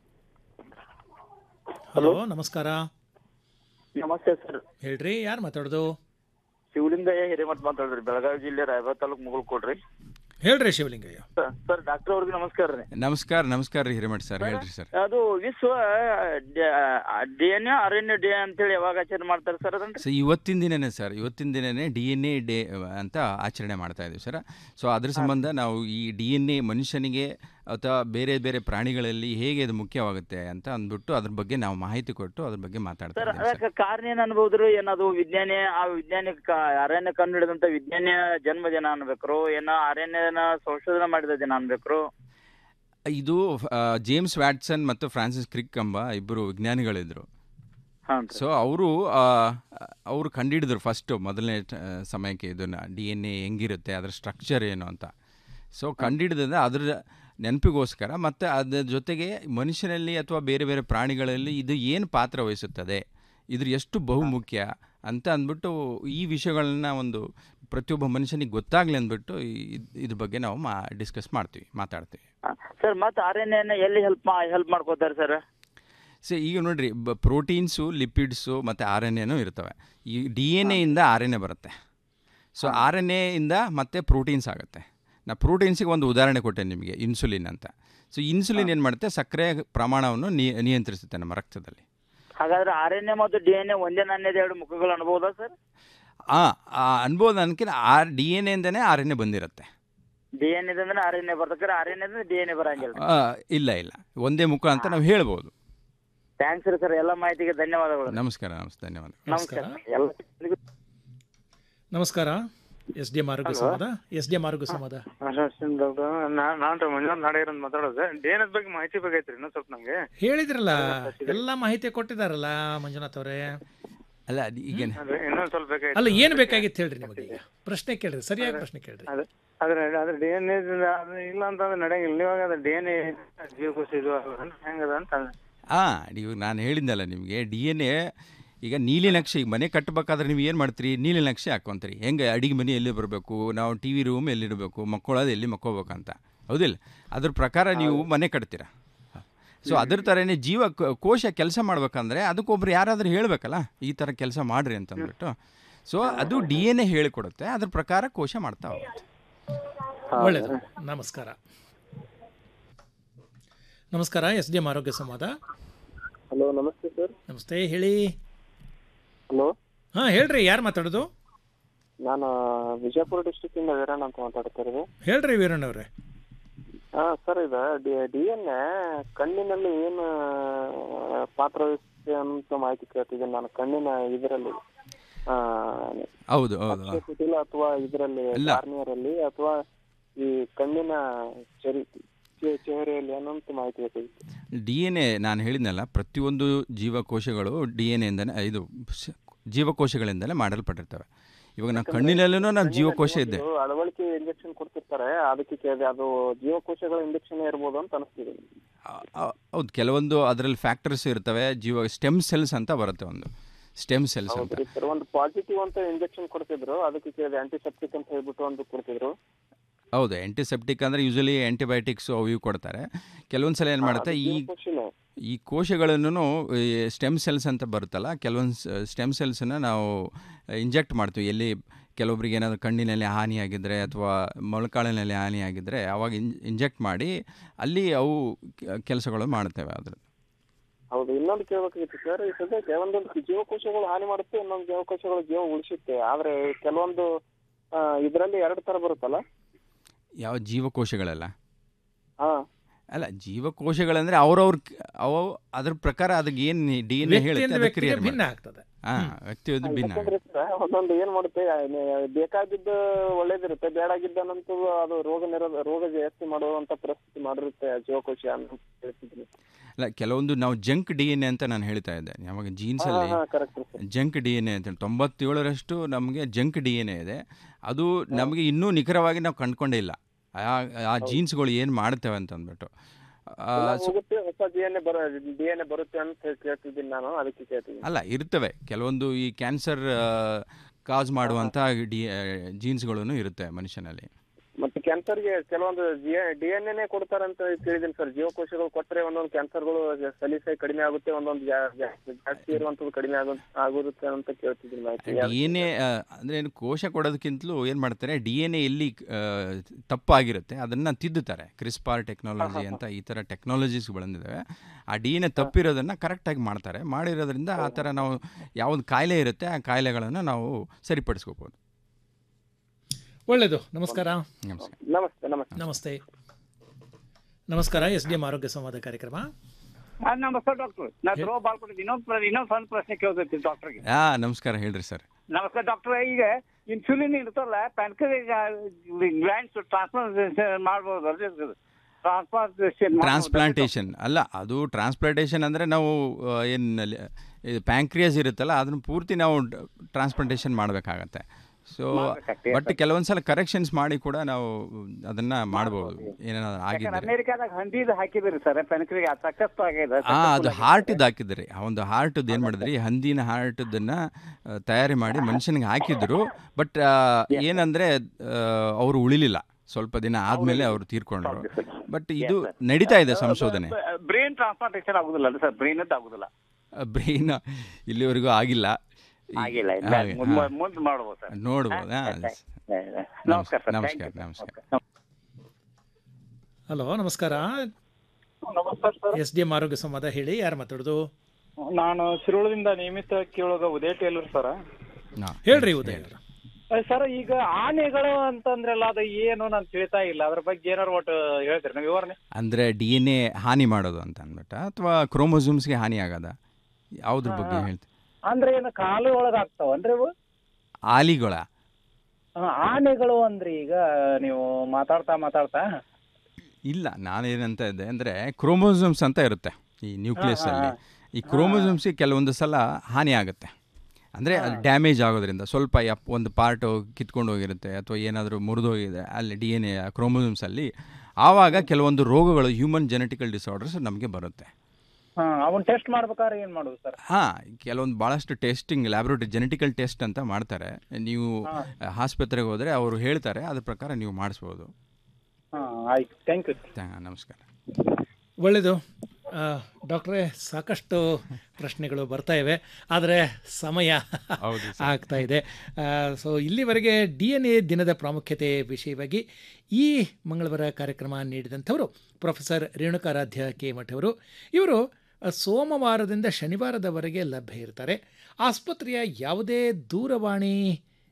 [SPEAKER 21] ಹಲೋ ನಮಸ್ಕಾರ
[SPEAKER 2] ನಮಸ್ತೆ ಸರ್
[SPEAKER 21] ಹೇಳ್ರಿ ಯಾರು ಮಾತಾಡೋದು
[SPEAKER 2] ಶಿವಲಿಂಗಯ್ಯ ಹಿರೇಮಠ ಮಾತಾಡ್ರಿ ಬೆಳಗಾವಿ ಜಿಲ್ಲೆ ರಾಯಬಾಗ್ ತಾಲೂಕ್ ಮುಗಳ್ಕೊಡ್ರಿ
[SPEAKER 21] ಹೇಳ್ರಿ ಶಿವಲಿಂಗಯ್ಯ
[SPEAKER 2] ಸರ್ ಡಾಕ್ಟರ್ ಅವ್ರಿಗೆ ನಮಸ್ಕಾರ ರೀ
[SPEAKER 1] ನಮಸ್ಕಾರ ನಮಸ್ಕಾರ ರೀ ಹಿರೇಮಠ್ ಸರ್ ಹೇಳ್ರಿ ಸರ್
[SPEAKER 2] ಅದು ವಿಶ್ವ ಡಿ ಎನ್ ಎ ಅರಣ್ಯ ಡೇ ಅಂತೇಳಿ ಯಾವಾಗ ಆಚರಣೆ ಮಾಡ್ತಾರೆ ಸರ್ ಅದನ್ನ
[SPEAKER 1] ಸೊ ಇವತ್ತಿನ ದಿನನೇ ಸರ್ ಇವತ್ತಿನ ದಿನನೇ ಡಿ ಎನ್ ಎ ಡೇ ಅಂತ ಆಚರಣೆ ಮಾಡ್ತಾ ಇದ್ದೀವಿ ಸರ್ ಸೊ ಅದ್ರ ಸಂಬಂಧ ನಾವು ಈ ಡಿ ಎನ್ ಎ ಮನುಷ್ಯನಿಗೆ ಅಥವಾ ಬೇರೆ ಬೇರೆ ಪ್ರಾಣಿಗಳಲ್ಲಿ ಹೇಗೆ ಅದು ಮುಖ್ಯವಾಗುತ್ತೆ ಅಂತ ಅಂದ್ಬಿಟ್ಟು ಅದ್ರ ಬಗ್ಗೆ ನಾವು ಮಾಹಿತಿ ಕೊಟ್ಟು ಅದ್ರ ಬಗ್ಗೆ ಮಾತಾಡ್ತಾ
[SPEAKER 2] ಸರ್
[SPEAKER 1] ಇದ್ದೀವಿ
[SPEAKER 2] ಅದಕ್ಕೆ ಕಾರಣ ಏನ್ ಅನ್ಬೋದ್ರಿ ಏನದು ವಿಜ್ಞಾನಿ ಆ ವಿಜ್ಞಾನಿ ಕ- ಅರಣ್ಯ ಕಂಡು ಹಿಡಿದಂತ ವಿಜ್ಞಾನಿಯ ಜನ್ಮ ದಿನ ಅನ್ಬೇಕ್ರು ಏನ ಅರಣ್ಯನ ಸಂಶೋಧನೆ ಮಾಡಿದ ದಿನ ಅನ್ಬೇಕ್ರು
[SPEAKER 1] ಇದು ಆ, ಜೇಮ್ಸ್ ವ್ಯಾಟ್ಸನ್ ಮತ್ತು ಫ್ರಾನ್ಸಿಸ್ ಕ್ರಿಕ್ ಎಂಬ ಇಬ್ಬರು ವಿಜ್ಞಾನಿಗಳಿದ್ರು ಸೊ ಅವರು ಅವರು ಕಂಡುಹಿಡಿದ್ರು ಫಸ್ಟು ಮೊದಲನೇ ಟ- ಸಮಯಕ್ಕೆ ಇದನ್ನು ಡಿ ಎನ್ ಎ ಹೆಂಗಿರುತ್ತೆ ಅದರ ಸ್ಟ್ರಕ್ಚರ್ ಏನು ಅಂತ ಸೊ ಕಂಡುಹಿಡಿದ್ರೆ ಅದರ ನೆನಪಿಗೋಸ್ಕರ ಮತ್ತು ಅದರ ಜೊತೆಗೆ ಮನುಷ್ಯನಲ್ಲಿ ಅಥವಾ ಬೇರೆ ಬೇರೆ ಪ್ರಾಣಿಗಳಲ್ಲಿ ಇದು ಏನು ಪಾತ್ರ ವಹಿಸುತ್ತದೆ ಇದ್ರ ಎಷ್ಟು ಬಹುಮುಖ್ಯ ಅಂತ ಅಂದ್ಬಿಟ್ಟು ಈ ವಿಷಯಗಳನ್ನ ಒಂದು ಪ್ರತಿಯೊಬ್ಬ ಮನುಷ್ಯನಿಗೆ ಗೊತ್ತಾಗ್ಲಿ ಅಂದ್ಬಿಟ್ಟು ಈ- ಇದ್ರ ಬಗ್ಗೆ ನಾವು ಮಾ ಡಿಸ್ಕಸ್ ಮಾಡ್ತೀವಿ ಮಾತಾಡ್ತೀವಿ
[SPEAKER 2] ಸರ್ ಮತ್ತೆ ಅರಣ್ಯನ ಎಲ್ಲಿ ಹೆಲ್ಪ್ ಹೆಲ್ಪ್ ಮಾಡ್ಕೋತಾರೆ ಸರ್
[SPEAKER 1] ಸೊ ಈಗ ನೋಡ್ರಿ ಬ ಪ್ರೋಟೀನ್ಸು ಲಿಪಿಡ್ಸು ಮತ್ತು ಆರ್ ಎನ್ ಎನೂ ಇರ್ತವೆ ಈ ಡಿ ಎನ್ ಎಯಿಂದ ಆರ್ ಎನ್ ಎ ಬರುತ್ತೆ ಸೊ ಆರ್ ಎನ್ ಎಯಿಂದ ಮತ್ತೆ ಪ್ರೋಟೀನ್ಸ್ ಆಗುತ್ತೆ ನಾ ಪ್ರೋಟೀನ್ಸಿಗೆ ಒಂದು ಉದಾಹರಣೆ ಕೊಟ್ಟೆ ನಿಮಗೆ ಇನ್ಸುಲಿನ್ ಅಂತ ಸೊ ಇನ್ಸುಲಿನ್ ಏನು ಮಾಡುತ್ತೆ ಸಕ್ಕರೆ ಪ್ರಮಾಣವನ್ನು ನಿಯ ನಿಯಂತ್ರಿಸುತ್ತೆ ನಮ್ಮ ರಕ್ತದಲ್ಲಿ
[SPEAKER 2] ಹಾಗಾದ್ರೆ ಅರಣ್ಯ ಮತ್ತು ಡಿ ಎನ್ ಎ ಒಂದೇ ನಾಣ್ಯದ ಎರಡು ಮುಖಗಳು ಅನ್ಬೋದಾ ಸರ್
[SPEAKER 1] ಆ ಆ ಅನ್ಬೋದು ಅನ್ಕಿನ ಆರ್ ಡಿ ಎನ್ ಎಯಿಂದನೇ ಆರ್ ಎನ್ ಎ ಬಂದಿರುತ್ತೆ
[SPEAKER 2] ಡಿ ಎನ್ ಎದಂದ್ರೆ ಅರಣ್ಯ ಬರ್ತಕ್ರೆ ಅರಣ್ಯದಿಂದ ಡಿ ಎನ್ ಎ ಬರಂಗಿಲ್ಲ
[SPEAKER 1] ಆ, ಇಲ್ಲ ಇಲ್ಲ ಒಂದೇ ಮುಖ ಅಂತ ನಾವು ಹೇಳ್ಬೋದು
[SPEAKER 2] ಥ್ಯಾಂಕ್ಸ್ ರೀ ಸರ್ ಎಲ್ಲ ಮಾಹಿತಿಗೆ ಧನ್ಯವಾದಗಳು
[SPEAKER 1] ನಮಸ್ಕಾರ ನಮಸ್ತೆ ಧನ್ಯವಾದ
[SPEAKER 2] ನಮಸ್ಕಾರ ಎಲ್ಲ
[SPEAKER 21] ನಮಸ್ಕಾರ ಎಸ್ ಡಿ ಎಂ ಆರೋಗ್ಯ
[SPEAKER 2] Hello.
[SPEAKER 21] ಸಂವಾದ ಎಸ್ ಡಿ ಎಂ ಆರೋಗ್ಯ ಸಂವಾದ
[SPEAKER 2] ಡಾಕ್ಟರ್ ನಾನ್ ರೀ ಮಂಜುನಾಥ್ ನಾಡೇರ್ ಅಂತ ಮಾತಾಡೋದು ಡಿ ಎನ್ ಎಸ್ ಬಗ್ಗೆ ಮಾಹಿತಿ ಬೇಕಾಯ್ತ್ರಿ ಇನ್ನೊಂದ್ ಸ್ವಲ್ಪ ನಂಗೆ
[SPEAKER 21] ಹೇಳಿದ್ರಲ್ಲ ಎಲ್ಲ ಮಾಹಿತಿ ಕೊಟ್ಟಿದ್ದಾರಲ್ಲ ಮಂಜುನಾಥ್ ಅವರೇ
[SPEAKER 1] ಅಲ್ಲ ಈಗ
[SPEAKER 2] ಅದೇ ಇನ್ನೊಂದ್ ಸ್ವಲ್ಪ ಬೇಕಾಯ್ತು
[SPEAKER 21] ಅಲ್ಲ ಏನು ಬೇಕಾಗಿತ್ತು ಹೇಳ್ರಿ ನಿಮಗೆ ಈಗ ಪ್ರಶ್ನೆ ಕೇಳ್ರಿ ಸರಿಯಾಗಿ ಪ್ರಶ್ನೆ ಕೇಳ್ರಿ
[SPEAKER 2] ಅದೇ ಆದ್ರೆ ಅದ್ರ ಡಿ ಎನ್ ಎ ಇಲ್ಲ ಅಂತಂದ್ರೆ ನಡೆಯಂಗಿಲ್ಲ ಇವಾಗ ಅದ್ರ ಡಿ ಎನ್ ಎ ಜೀವಕೋಶ ಇದು ಅಲ್ಲ ಹೆಂಗದ ಅಂತ
[SPEAKER 1] ಆ ಇವಾಗ ನಾನು ಹೇಳಿದ್ನಲ್ಲ ನಿಮಗೆ ಡಿ ಎನ್ ಎ ಈಗ ನೀಲಿ ನಕ್ಷೆ ಈಗ ಮನೆ ಕಟ್ಟಬೇಕಾದ್ರೆ ನೀವು ಏನು ಮಾಡ್ತೀರಿ ನೀಲಿ ನಕ್ಷೆ ಹಾಕೊಂತೀರಿ ಹೆಂಗೆ ಅಡಿಗೆ ಮನೆ ಎಲ್ಲಿ ಬರಬೇಕು ನಾವು ಟಿ ವಿ ರೂಮ್ ಎಲ್ಲಿಡಬೇಕು ಮಕ್ಕಳೋದು ಎಲ್ಲಿ ಮಕ್ಕೋಬೇಕಂತ ಹೌದಿಲ್ಲ ಅದ್ರ ಪ್ರಕಾರ ನೀವು ಮನೆ ಕಟ್ತೀರಾ ಸೊ ಅದ್ರ ಥರನೇ ಜೀವ ಕ- ಕೋಶ ಕೆಲಸ ಮಾಡ್ಬೇಕಂದ್ರೆ ಅದಕ್ಕೊಬ್ರು ಯಾರಾದರೂ ಹೇಳಬೇಕಲ್ಲ ಈ ಥರ ಕೆಲಸ ಮಾಡ್ರಿ ಅಂತಂದ್ಬಿಟ್ಟು ಸೊ ಅದು ಡಿ ಎನ್ ಎ ಹೇಳಿಕೊಡುತ್ತೆ ಅದ್ರ ಪ್ರಕಾರ ಕೋಶ ಮಾಡ್ತಾ ಹೋಗುತ್ತೆ
[SPEAKER 21] ಒಳ್ಳೆಯದು ನಮಸ್ಕಾರ ನಮಸ್ಕಾರ ಎಸ್ ಡಿ ಎಂ ಆರೋಗ್ಯ ಸಂವಾದ
[SPEAKER 2] ಹಲೋ ನಮಸ್ತೆ ಸರ್
[SPEAKER 21] ನಮಸ್ತೆ ಹೇಳಿ
[SPEAKER 2] ಹಲೋ
[SPEAKER 21] ಹಾಂ ಹೇಳ್ರಿ ಯಾರು ಮಾತಾಡೋದು
[SPEAKER 5] ನಾನು ವಿಜಯಪುರ ಡಿಸ್ಟಿಕ್ ಇಂದ ವೀರಣ್ಣ ಅಂತ ಮಾತಾಡ್ತಾ ಇರೋದು
[SPEAKER 21] ಹೇಳ್ರಿ ವೀರಣ್ಣ ಅವರೇ
[SPEAKER 5] ಹಾ ಸರ್ ಇದು ಡಿ ಎನ್ ಎ ಕಣ್ಣಿನಲ್ಲಿ ಏನು ಪಾತ್ರ ವಹಿಸುತ್ತೆ ಅಂತ ಮಾಹಿತಿ ಕೇಳ್ತಿದ್ದೀನಿ ನಾನು ಕಣ್ಣಿನ ಇದರಲ್ಲಿ ಆ,
[SPEAKER 1] ಹೌದು ಹೌದು
[SPEAKER 5] ಅಕ್ಷಕುಟಿಲ ಅಥವಾ ಇದರಲ್ಲಿ
[SPEAKER 1] ಇಲ್ಲ.
[SPEAKER 5] ಕಾರ್ನಿಯರಲ್ಲಿ ಅಥವಾ ಈ ಕಣ್ಣಿನ ಚರಿ ಚೆ- ಚೆಹರೆಯಲ್ಲಿ ಅನ್ನೋಂತ ಮಾಹಿತಿ ಬೇಕಾಗಿತ್ತು
[SPEAKER 1] ಡಿ ಎನ್ ಎ ನಾನು ಹೇಳಿದ್ನಲ್ಲ ಪ್ರತಿಯೊಂದು ಜೀವಕೋಶಗಳು ಡಿ ಎನ್ ಎಯಿಂದನೇ ಇದು ಶ- ಜೀವಕೋಶಗಳಿಂದಲೇ ಮಾಡಲ್ಪಟ್ಟಿರ್ತವೆ ಇವಾಗ ನಾವು ಕಣ್ಣಿನಲ್ಲೂ ನಾವು ಜೀವಕೋಶ ಇದೆ
[SPEAKER 5] ಇದು ಅಳವಳಿಕೆ ಇಂಜೆಕ್ಷನ್ ಕೊಡ್ತಿರ್ತಾರೆ ಅದಕ್ಕೆ ಕೇಳಿದೆ ಅದು ಜೀವಕೋಶಗಳ ಇಂಜೆಕ್ಷನ್ ಇರ್ಬೋದು ಅಂತ ಅನಿಸ್ತಿದೆ
[SPEAKER 1] ಆ- ಹೌದು ಕೆಲವೊಂದು ಅದರಲ್ಲಿ ಫ್ಯಾಕ್ಟರ್ಸ್ ಇರ್ತವೆ ಜೀವ ಸ್ಟೆಮ್ ಸೆಲ್ಸ್ ಅಂತ ಬರುತ್ತೆ ಒಂದು ಸ್ಟೆಮ್ ಸೆಲ್ಸ್ ಅಂತ
[SPEAKER 5] ಹೌದ್ರಿ ಸರ್ ಒಂದು ಪಾಸಿಟಿವ್ ಅಂತ ಇಂಜೆಕ್ಷನ್ ಕೊಡ್ತಿದ್ರು ಅದಕ್ಕೆ ಕೇಳಿದೆ ಆಂಟಿಸೆಪ್ಟಿಕ್ ಅಂತ ಹೇಳ್ಬಿಟ್ಟು ಒಂದು ಕೊಡ್ತಿದ್ರು
[SPEAKER 1] ಹೌದು ಆ್ಯಂಟಿಸೆಪ್ಟಿಕ್ ಅಂದರೆ ಯೂಶಲಿ ಆ್ಯಂಟಿಬಯೋಟಿಕ್ಸು ಅವು ಇವು ಕೊಡ್ತಾರೆ ಕೆಲವೊಂದು ಸಲ ಏನು ಮಾಡುತ್ತೆ ಈ
[SPEAKER 5] ಜೀವಕೋಶನೇ.
[SPEAKER 1] ಈ ಕೋಶಗಳನ್ನು ಸ್ಟೆಮ್ ಸೆಲ್ಸ್ ಅಂತ ಬರುತ್ತಲ್ಲ ಕೆಲವೊಂದು ಸ್ಟೆಮ್ ಸೆಲ್ಸನ್ನು ನಾವು ಇಂಜೆಕ್ಟ್ ಮಾಡ್ತೀವಿ ಎಲ್ಲಿ ಕೆಲವೊಬ್ರಿಗೆ ಏನಾದರೂ ಕಣ್ಣಿನಲ್ಲಿ ಹಾನಿಯಾಗಿದ್ದರೆ ಅಥವಾ ಮೊಳಕಾಳಿನಲ್ಲಿ ಹಾನಿಯಾಗಿದ್ದರೆ ಆವಾಗ ಇಂಜೆಕ್ಟ್ ಮಾಡಿ ಅಲ್ಲಿ ಅವು ಕೆಲಸಗಳು ಮಾಡ್ತೇವೆ ಅದ್ರ
[SPEAKER 5] ಹೌದು ಇನ್ನೊಂದು ಕೇಳಬೇಕಾಗಿತ್ತು ಸರ್ ಈ ಸದ್ಯಕ್ಕೆ ಒಂದೊಂದು ಜೀವಕೋಶಗಳು ಹಾನಿ ಮಾಡುತ್ತೆ ಇನ್ನೊಂದು ಜೀವಕೋಶಗಳು ಜೀವ ಉಳಿಸುತ್ತೆ ಆದ್ರೆ ಕೆಲವೊಂದು ಆ, ಇದ್ರಲ್ಲಿ ಎರಡು ತರ ಬರುತ್ತಲ್ಲ
[SPEAKER 1] ಯಾವ ಜೀವಕೋಶಗಳೆಲ್ಲ
[SPEAKER 5] ಹಾ
[SPEAKER 1] ಅಲ್ಲ ಜೀವಕೋಶಗಳಂದರೆ ಅವ್ರವ್ರ ಅವ ಅದ್ರ ಪ್ರಕಾರ ಅದಕ್ಕೆ ಏನು ಡಿ ಎನ್ ಎ ಹೇಳುತ್ತೆ
[SPEAKER 21] ವ್ಯಕ್ತಿಯಿಂದ
[SPEAKER 1] ಅದಕ್ಕೆ
[SPEAKER 21] ವ್ಯಕ್ತಿಗೆ
[SPEAKER 1] ಕ್ರಿಯೇಟ್
[SPEAKER 21] ಭಿನ್ನ ಆಗ್ತದೆ
[SPEAKER 1] ಹಾಂ ವ್ಯಕ್ತಿಯದು ಭಿನ್ನ
[SPEAKER 5] ಯಾಕಂದ್ರೆ ಸರ್, ಒಂದೊಂದು ಏನ್ ಮಾಡುತ್ತೆ ಆ, ನೆ- ಬೇಕಾಗಿದ್ದು ಒಳ್ಳೇದಿರುತ್ತೆ ಬೇಡಾಗಿದ್ದನಂತೂ ಅದು ರೋಗ ನಿರೋಧ ರೋಗ ಜಾಸ್ತಿ ಮಾಡುವಂತ ಪರಿಸ್ಥಿತಿ ಮಾಡಿರುತ್ತೆ ಆ ಜೀವಕೋಶ ಅಂತ ಹೇಳ್ತಿದ್ದೀನಿ
[SPEAKER 1] ಅಲ್ಲ ಕೆಲವೊಂದು ನಾವು ಜಂಕ್ ಡಿ ಎನ್ ಎ ಅಂತ ನಾನು ಹೇಳ್ತಾ ಇದ್ದೆ ಯಾವಾಗ ಜೀನ್ಸಲ್ಲಿ
[SPEAKER 5] ಹಾ, ಹಾ, correct sir.
[SPEAKER 1] Junk D N A ಅಂತೇಳಿ ತೊಂಬತ್ತೇಳರಷ್ಟು ನಮಗೆ ಜಂಕ್ ಡಿ ಎನ್ ಎ ಇದೆ ಅದು ನಮಗೆ ಇನ್ನೂ ನಿಖರವಾಗಿ ನಾವು ಕಂಡ್ಕೊಂಡೇ ಇಲ್ಲ ಆ ಆ ಜೀನ್ಸ್ಗಳು ಏನು ಮಾಡ್ತೇವೆ ಅಂತ ಅಂದ್ಬಿಟ್ಟು ಆ,
[SPEAKER 5] ಎಲ್ಲ
[SPEAKER 1] ಸೊ-
[SPEAKER 5] ಹೋಗುತ್ತೆ ಹೊಸ ಡಿ ಎನ್ ಎ ಬರ ಡಿ ಎನ್ ಎ ಬರುತ್ತೆ ಅಂತ ಕೇಳ್ತಿದ್ದೀನಿ ನಾನು ಅದಕ್ಕೆ ಕೇಳ್ತಿದ್ದೀನಿ
[SPEAKER 1] ಅಲ್ಲ ಇರ್ತವೆ ಕೆಲವೊಂದು ಈ ಕ್ಯಾನ್ಸರ್ ಕಾಸ್ ಮಾಡುವಂಥ ಡಿ ಜೀನ್ಸ್ಗಳೂ ಇರುತ್ತೆ ಮನುಷ್ಯನಲ್ಲಿ
[SPEAKER 5] ಮತ್ತೆ ಕ್ಯಾನ್ಸರ್ಗೆ ಕೆಲವೊಂದು ಡಿ ಎನ್ ಎನೇ ಕೊಡ್ತಾರಂತ ತಿಳಿದೀನಿ ಸರ್ ಜೀವಕೋಶಗಳು ಕೊಟ್ರೆ ಒಂದೊಂದು ಕ್ಯಾನ್ಸರ್ಗಳು ಸಲೀಸಾಗಿ ಕಡಿಮೆ ಆಗುತ್ತೆ ಒಂದೊಂದು ಜಾ- ಜಾ- ಜಾಸ್ತಿ ಇರುವಂತದ್ದು ಕಡಿಮೆ ಆಗು ಆಗುತ್ತೆ ಅಂತ ಕೇಳ್ತಿದ್ದೀನಿ ಮಾಹಿತಿ
[SPEAKER 1] ಡಿ ಎನ್ ಎ ಅಂದರೆ ಏನು ಕೋಶ ಕೊಡೋದಕ್ಕಿಂತಲೂ ಏನು ಮಾಡ್ತಾರೆ ಡಿ ಎನ್ ಎ ಎಲ್ಲಿ ಆ, ತಪ್ಪಾಗಿರುತ್ತೆ ಅದನ್ನು ತಿದ್ದುತ್ತಾರೆ ಕ್ರಿಸ್ಪಾರ್ ಟೆಕ್ನಾಲಜಿ ಅಂತ ಈ ಥರ ಟೆಕ್ನಾಲಜೀಸ್ ಬಂದಿದ್ದಾವೆ ಆ ಡಿ ಎನ್ ಎ ತಪ್ಪಿರೋದನ್ನು ಕರೆಕ್ಟಾಗಿ ಮಾಡ್ತಾರೆ ಮಾಡಿರೋದ್ರಿಂದ ಆ ಥರ ನಾವು ಯಾವುದು ಕಾಯಿಲೆ ಇರುತ್ತೆ ಆ ಕಾಯಿಲೆಗಳನ್ನು ನಾವು ಸರಿಪಡಿಸ್ಕೋಬೋದು
[SPEAKER 21] ಒಳ್ಳೆಯದು ನಮಸ್ಕಾರ
[SPEAKER 1] ನಮಸ್ಕಾರ
[SPEAKER 5] ನಮಸ್ತೆ ನಮಸ್ತೆ
[SPEAKER 21] ನಮಸ್ತೆ ನಮಸ್ಕಾರ ಎಸ್ ಡಿ ಎಂ ಆರೋಗ್ಯ ಸಂವಾದ ಕಾರ್ಯಕ್ರಮ
[SPEAKER 3] ಹಾ, ನಮಸ್ತೆ ಡಾಕ್ಟರ್ ನಾ ದ್ರೋ ಬಾಳ್ಕೊಂಡಿದ್ದು ಇನ್ನೊಂದು ಪ್ರ- ಇನ್ನೊಂದು ಸಣ್ಣ ಪ್ರಶ್ನೆ ಕೇಳ್ತೈತಿ ಡಾಕ್ಟರ್ಗೆ
[SPEAKER 1] ಹಾಂ ನಮಸ್ಕಾರ ಹೇಳ್ರಿ ಸರ್
[SPEAKER 3] ನಮಸ್ಕಾರ ಡಾಕ್ಟರ್ ಈಗ ಇನ್ಸುಲಿನ್ ಇರ್ತಲ್ಲ ಪ್ಯಾನ್ಕರೇಜ್ ಗ್ಲ್ಯಾಂಡ್ಸ್ ಟ್ರಾನ್ಸ್ಪ್ಲಾಂಟೇಷನ್ ಮಾಡ್ಬೋದು ಅಲ್ರಿ ಟ್ರಾನ್ಸ್ಪ್ಲಾಂಟೇಷನ್
[SPEAKER 1] ಟ್ರಾನ್ಸ್ಪ್ಲಾಂಟೇಷನ್ ಅಲ್ಲ ಅದು ಟ್ರಾನ್ಸ್ಪ್ಲಾಂಟೇಷನ್ ಅಂದರೆ ನಾವು ಏನು ಪ್ಯಾಂಕ್ರಿಯಸ್ ಇರುತ್ತಲ್ಲ ಅದನ್ನು ಪೂರ್ತಿ ನಾವು ಟ್ರಾನ್ಸ್ಪ್ಲಾಂಟೇಷನ್ ಮಾಡಬೇಕಾಗತ್ತೆ ಸೊ
[SPEAKER 3] ಮಾಡ್ಬೇಕಾಗ್ತದೆ.
[SPEAKER 1] ಬಟ್ ಕೆಲವೊಂದು ಸಲ ಕರೆಕ್ಷನ್ಸ್ ಮಾಡಿ ಕೂಡ ನಾವು ಅದನ್ನು ಮಾಡ್ಬೋದು ಏನೇನಾದ್ರು
[SPEAKER 3] ಯಾಕಂದ್ರೆ
[SPEAKER 1] ಆಗಿದ್ದರೆ
[SPEAKER 3] ಅಮೆರಿಕಾದಾಗ ಹಂದಿದು ಹಾಕಿದ್ರಿ ಸರ್ ಪ್ಯಾನ್ಕರೇಜ್ ಸಕ್ಸಸ್ ಆಗಿದೆ
[SPEAKER 1] ಹಾಂ ಅದು ಹಾರ್ಟಿದ್ದು ಹಾಕಿದ್ರಿ ಆ ಒಂದು ಹಾರ್ಟದ್ದು ಏನು ಮಾಡಿದ್ರಿ ಹಂದಿನ ಹಾರ್ಟದನ್ನು ತಯಾರಿ ಮಾಡಿ ಮನುಷ್ಯನಿಗೆ ಹಾಕಿದ್ರು ಬಟ್ ಏನಂದರೆ ಅವರು ಉಳಿಲಿಲ್ಲ ಸ್ವಲ್ಪ ದಿನ ಆದಮೇಲೆ ಅವರು ತೀರ್ಕೊಂಡ್ರು ಬಟ್ ಇದು ನಡೀತಾ ಇದೆ ಸಂಶೋಧನೆ
[SPEAKER 3] ಬ್ರೈನ್ ಟ್ರಾನ್ಸ್ಪ್ಲಾಂಟೇಷನ್ ಆಗುದಿಲ್ಲ ಅಲ್ಲ ಸರ್ ಬ್ರೈನ್ ಆಗುದಿಲ್ಲ
[SPEAKER 1] ಬ್ರೈನ್ ಇಲ್ಲಿವರೆಗೂ ಆಗಿಲ್ಲ ಈ-
[SPEAKER 3] ಆಗಿಲ್ಲ
[SPEAKER 1] ಹಾಗೆ, ಹಾ.
[SPEAKER 3] ಮುಂದೆ ಮಾಡ್ಬೋದು ಸರ್
[SPEAKER 1] ನೋಡ್ಬೋದು ಹಾ.
[SPEAKER 3] ನಮಸ್ಕಾರ ಸರ್
[SPEAKER 1] ನಮಸ್ಕಾರ ನಮಸ್ಕಾರ
[SPEAKER 21] ಹಲೋ ನಮಸ್ಕಾರ ಎಸ್ ಡಿ ಎಂ ಆರೋಗ್ಯ ಸಂವಾದ ಹೇಳಿ ಯಾರು ಮಾತಾಡೋದು
[SPEAKER 6] ನಾನು ಶಿರೋಳದಿಂದ ನಿಯಮಿತ ಕೇಳೋದ ಉದಯ ಟೇಲರ್ ಸರ್
[SPEAKER 21] ಹೇಳ್ರಿ ಉದಯ
[SPEAKER 6] ಸರ್ ಈಗ ಆನೆಗಳು ಅಂತಂದ್ರಲ್ಲ ಅದು ಏನು ನಾನು ತಿಳಿತಾ ಇಲ್ಲ ಅದ್ರ ಬಗ್ಗೆ ಏನಾರು ಒಟ್ಟು ಹೇಳ್ತೀರಿ ನೀವು ವಿವರಣೆ
[SPEAKER 1] ಅಂದರೆ ಡಿ ಎನ್ ಎ ಹಾನಿ ಮಾಡೋದು ಅಂತ ಅಂದ್ಬಿಟ್ಟ ಅಥವಾ ಕ್ರೋಮೋಸೋಮ್ಸ್ಗೆ ಹಾನಿ ಆಗೋದ ಯಾವುದ್ರ ಬಗ್ಗೆ ಹೇಳ್ತೀವಿ
[SPEAKER 6] ಅಂದ್ರೆ ಏನು ಕಾಲು ಒಳಗ್ ಆಗ್ತಾವನ್ರಿ ಅವು
[SPEAKER 1] ಆಲಿಗಳ
[SPEAKER 6] ಆ, ಆನೆಗಳು ಅಂದ್ರೆ ಈಗ ನೀವು ಮಾತಾಡ್ತಾ ಮಾತಾಡ್ತಾ
[SPEAKER 1] ಇಲ್ಲ ನಾನೇನಂತ ಇದ್ದೆ ಅಂದರೆ ಕ್ರೋಮೋಸೋಮ್ಸ್ ಅಂತ ಇರುತ್ತೆ ಈ ನ್ಯೂಕ್ಲಿಯಸ್ ಅಲ್ಲಿ ಈ ಕ್ರೋಮೋಸೋಮ್ಸ್ಗೆ ಕೆಲವೊಂದು ಸಲ ಹಾನಿ ಆಗುತ್ತೆ ಅಂದರೆ ಅದು ಡ್ಯಾಮೇಜ್ ಆಗೋದ್ರಿಂದ ಸ್ವಲ್ಪ ಯಪ್ ಒಂದು ಪಾರ್ಟು ಕಿತ್ಕೊಂಡು ಹೋಗಿರುತ್ತೆ ಅಥವಾ ಏನಾದರೂ ಮುರಿದೋಗಿದೆ ಅಲ್ಲಿ ಡಿ ಎನ್ ಎ ಕ್ರೋಮೋಸೋಮ್ಸಲ್ಲಿ ಆವಾಗ ಕೆಲವೊಂದು ರೋಗಗಳು ಹ್ಯೂಮನ್ ಜೆನೆಟಿಕಲ್ ಡಿಸಾರ್ಡರ್ಸ್ ನಮಗೆ ಬರುತ್ತೆ
[SPEAKER 6] ಹಾ ಅವನ್ ಟೆಸ್ಟ್ ಮಾಡ್ಬೇಕಾದ್ರೆ ಏನ್ ಮಾಡುದು ಸರ್
[SPEAKER 1] ಹಾಂ ಕೆಲವೊಂದು ಭಾಳಷ್ಟು ಟೆಸ್ಟಿಂಗ್ ಲ್ಯಾಬ್ರೋಟರಿ ಜೆನೆಟಿಕಲ್ ಟೆಸ್ಟ್ ಅಂತ ಮಾಡ್ತಾರೆ ನೀವು ಆಸ್ಪತ್ರೆಗೆ ಹೋದರೆ ಅವರು ಹೇಳ್ತಾರೆ ಅದ್ರ ಪ್ರಕಾರ ನೀವು ಮಾಡಿಸ್ಬೋದು
[SPEAKER 6] ಹಾ ಆಯ್ತು ಥ್ಯಾಂಕ್ ಯು
[SPEAKER 1] ಥ್ಯಾ- ನಮಸ್ಕಾರ
[SPEAKER 21] ಒಳ್ಳೆಯದು ಡಾಕ್ಟ್ರೇ ಸಾಕಷ್ಟು ಪ್ರಶ್ನೆಗಳು ಬರ್ತಾ ಇವೆ ಆದರೆ ಸಮಯ
[SPEAKER 1] ಹೌದು
[SPEAKER 21] ಆಗ್ತಾ ಇದೆ ಸೊ ಇಲ್ಲಿವರೆಗೆ ಡಿ ಎನ್ ಎ ದಿನದ ಪ್ರಾಮುಖ್ಯತೆ ವಿಷಯವಾಗಿ ಈ ಮಂಗಳವಾರ ಕಾರ್ಯಕ್ರಮ ನೀಡಿದಂಥವರು ಪ್ರೊಫೆಸರ್ ರೇಣುಕಾರಾಧ್ಯ ಕೆ ಮಠ್ ಅವರು ಇವರು ಆ, ಸೋಮವಾರದಿಂದ ಶನಿವಾರದವರೆಗೆ ಲಭ್ಯ ಇರ್ತಾರೆ ಆಸ್ಪತ್ರೆಯ ಯಾವುದೇ ದೂರವಾಣಿ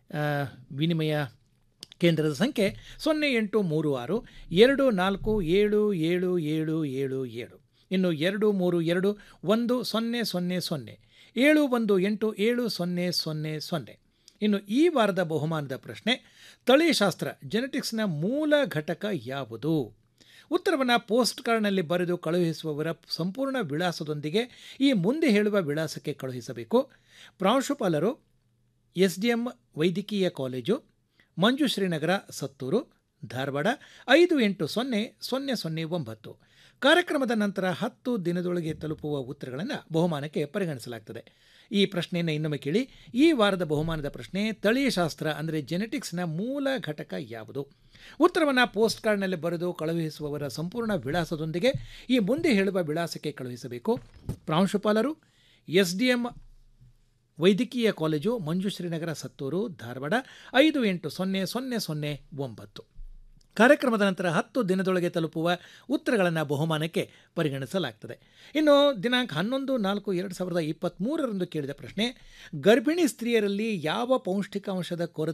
[SPEAKER 21] ಆ, ವಿನಿಮಯ ಕೇಂದ್ರದ ಸಂಖ್ಯೆ ಸೊನ್ನೆ ಎಂಟು ಮೂರು ಆರು ಎರಡು ನಾಲ್ಕು ಏಳು ಏಳು ಏಳು ಏಳು ಏಳು ಇನ್ನು ಎರಡು ಮೂರು ಎರಡು ಒಂದು ಸೊನ್ನೆ ಸೊನ್ನೆ ಸೊನ್ನೆ ಏಳು ಒಂದು ಎಂಟು ಏಳು ಸೊನ್ನೆ ಸೊನ್ನೆ ಸೊನ್ನೆ ಇನ್ನು ಈ ವಾರದ ಬಹುಮಾನದ ಪ್ರಶ್ನೆ ತಳಿಶಾಸ್ತ್ರ ಜೆನೆಟಿಕ್ಸ್ನ ಮೂಲ ಘಟಕ ಯಾವುದು ಉತ್ತರವನ್ನು ಪೋಸ್ಟ್ ಕಾರ್ಡ್ನಲ್ಲಿ ಬರೆದು ಕಳುಹಿಸುವವರ ಸಂಪೂರ್ಣ ವಿಳಾಸದೊಂದಿಗೆ ಈ ಮುಂದೆ ಹೇಳುವ ವಿಳಾಸಕ್ಕೆ ಕಳುಹಿಸಬೇಕು ಪ್ರಾಂಶುಪಾಲರು ಎಸ್ ಡಿ ಎಂ ವೈದ್ಯಕೀಯ ಕಾಲೇಜು ಮಂಜು ಶ್ರೀನಗರ ಸತ್ತೂರು ಧಾರವಾಡ ಐದು ಎಂಟು ಸೊನ್ನೆ ಸೊನ್ನೆ ಸೊನ್ನೆ ಒಂಬತ್ತು ಕಾರ್ಯಕ್ರಮದ ನಂತರ ಹತ್ತು ದಿನದೊಳಗೆ ತಲುಪುವ ಉತ್ತರಗಳನ್ನು ಬಹುಮಾನಕ್ಕೆ ಪರಿಗಣಿಸಲಾಗ್ತದೆ ಈ ಪ್ರಶ್ನೆಯನ್ನು ಇನ್ನೊಮ್ಮೆ ಕೇಳಿ ಈ ವಾರದ ಬಹುಮಾನದ ಪ್ರಶ್ನೆ ತಳಿಶಾಸ್ತ್ರ ಅಂದರೆ ಜೆನೆಟಿಕ್ಸ್ನ ಮೂಲ ಘಟಕ ಯಾವುದು ಉತ್ತರವನ್ನು ಪೋಸ್ಟ್ ಕಾರ್ಡ್ನಲ್ಲಿ ಬರೆದು ಕಳುಹಿಸುವವರ ಸಂಪೂರ್ಣ ವಿಳಾಸದೊಂದಿಗೆ ಈ ಮುಂದೆ ಹೇಳುವ ವಿಳಾಸಕ್ಕೆ ಕಳುಹಿಸಬೇಕು ಪ್ರಾಂಶುಪಾಲರು ಎಸ್ ಡಿ ಎಂ ವೈದ್ಯಕೀಯ ಕಾಲೇಜು ಮಂಜುಶ್ರೀನಗರ ಸತ್ತೂರು ಧಾರವಾಡ ಐದು ಎಂಟು ಸೊನ್ನೆ ಸೊನ್ನೆ ಸೊನ್ನೆ ಒಂಬತ್ತು ಕಾರ್ಯಕ್ರಮದ ನಂತರ ಹತ್ತು ದಿನದೊಳಗೆ ತಲುಪುವ ಉತ್ತರಗಳನ್ನು ಬಹುಮಾನಕ್ಕೆ ಪರಿಗಣಿಸಲಾಗ್ತದೆ ಇನ್ನು ದಿನಾಂಕ ಹನ್ನೊಂದು ನಾಲ್ಕು ಎರಡು ಸಾವಿರದ ಇಪ್ಪತ್ತ್ಮೂರರಂದು ಕೇಳಿದ ಪ್ರಶ್ನೆ ಗರ್ಭಿಣಿ ಸ್ತ್ರೀಯರಲ್ಲಿ ಯಾವ ಪೌಷ್ಟಿಕಾಂಶದ ಕೊರತೆ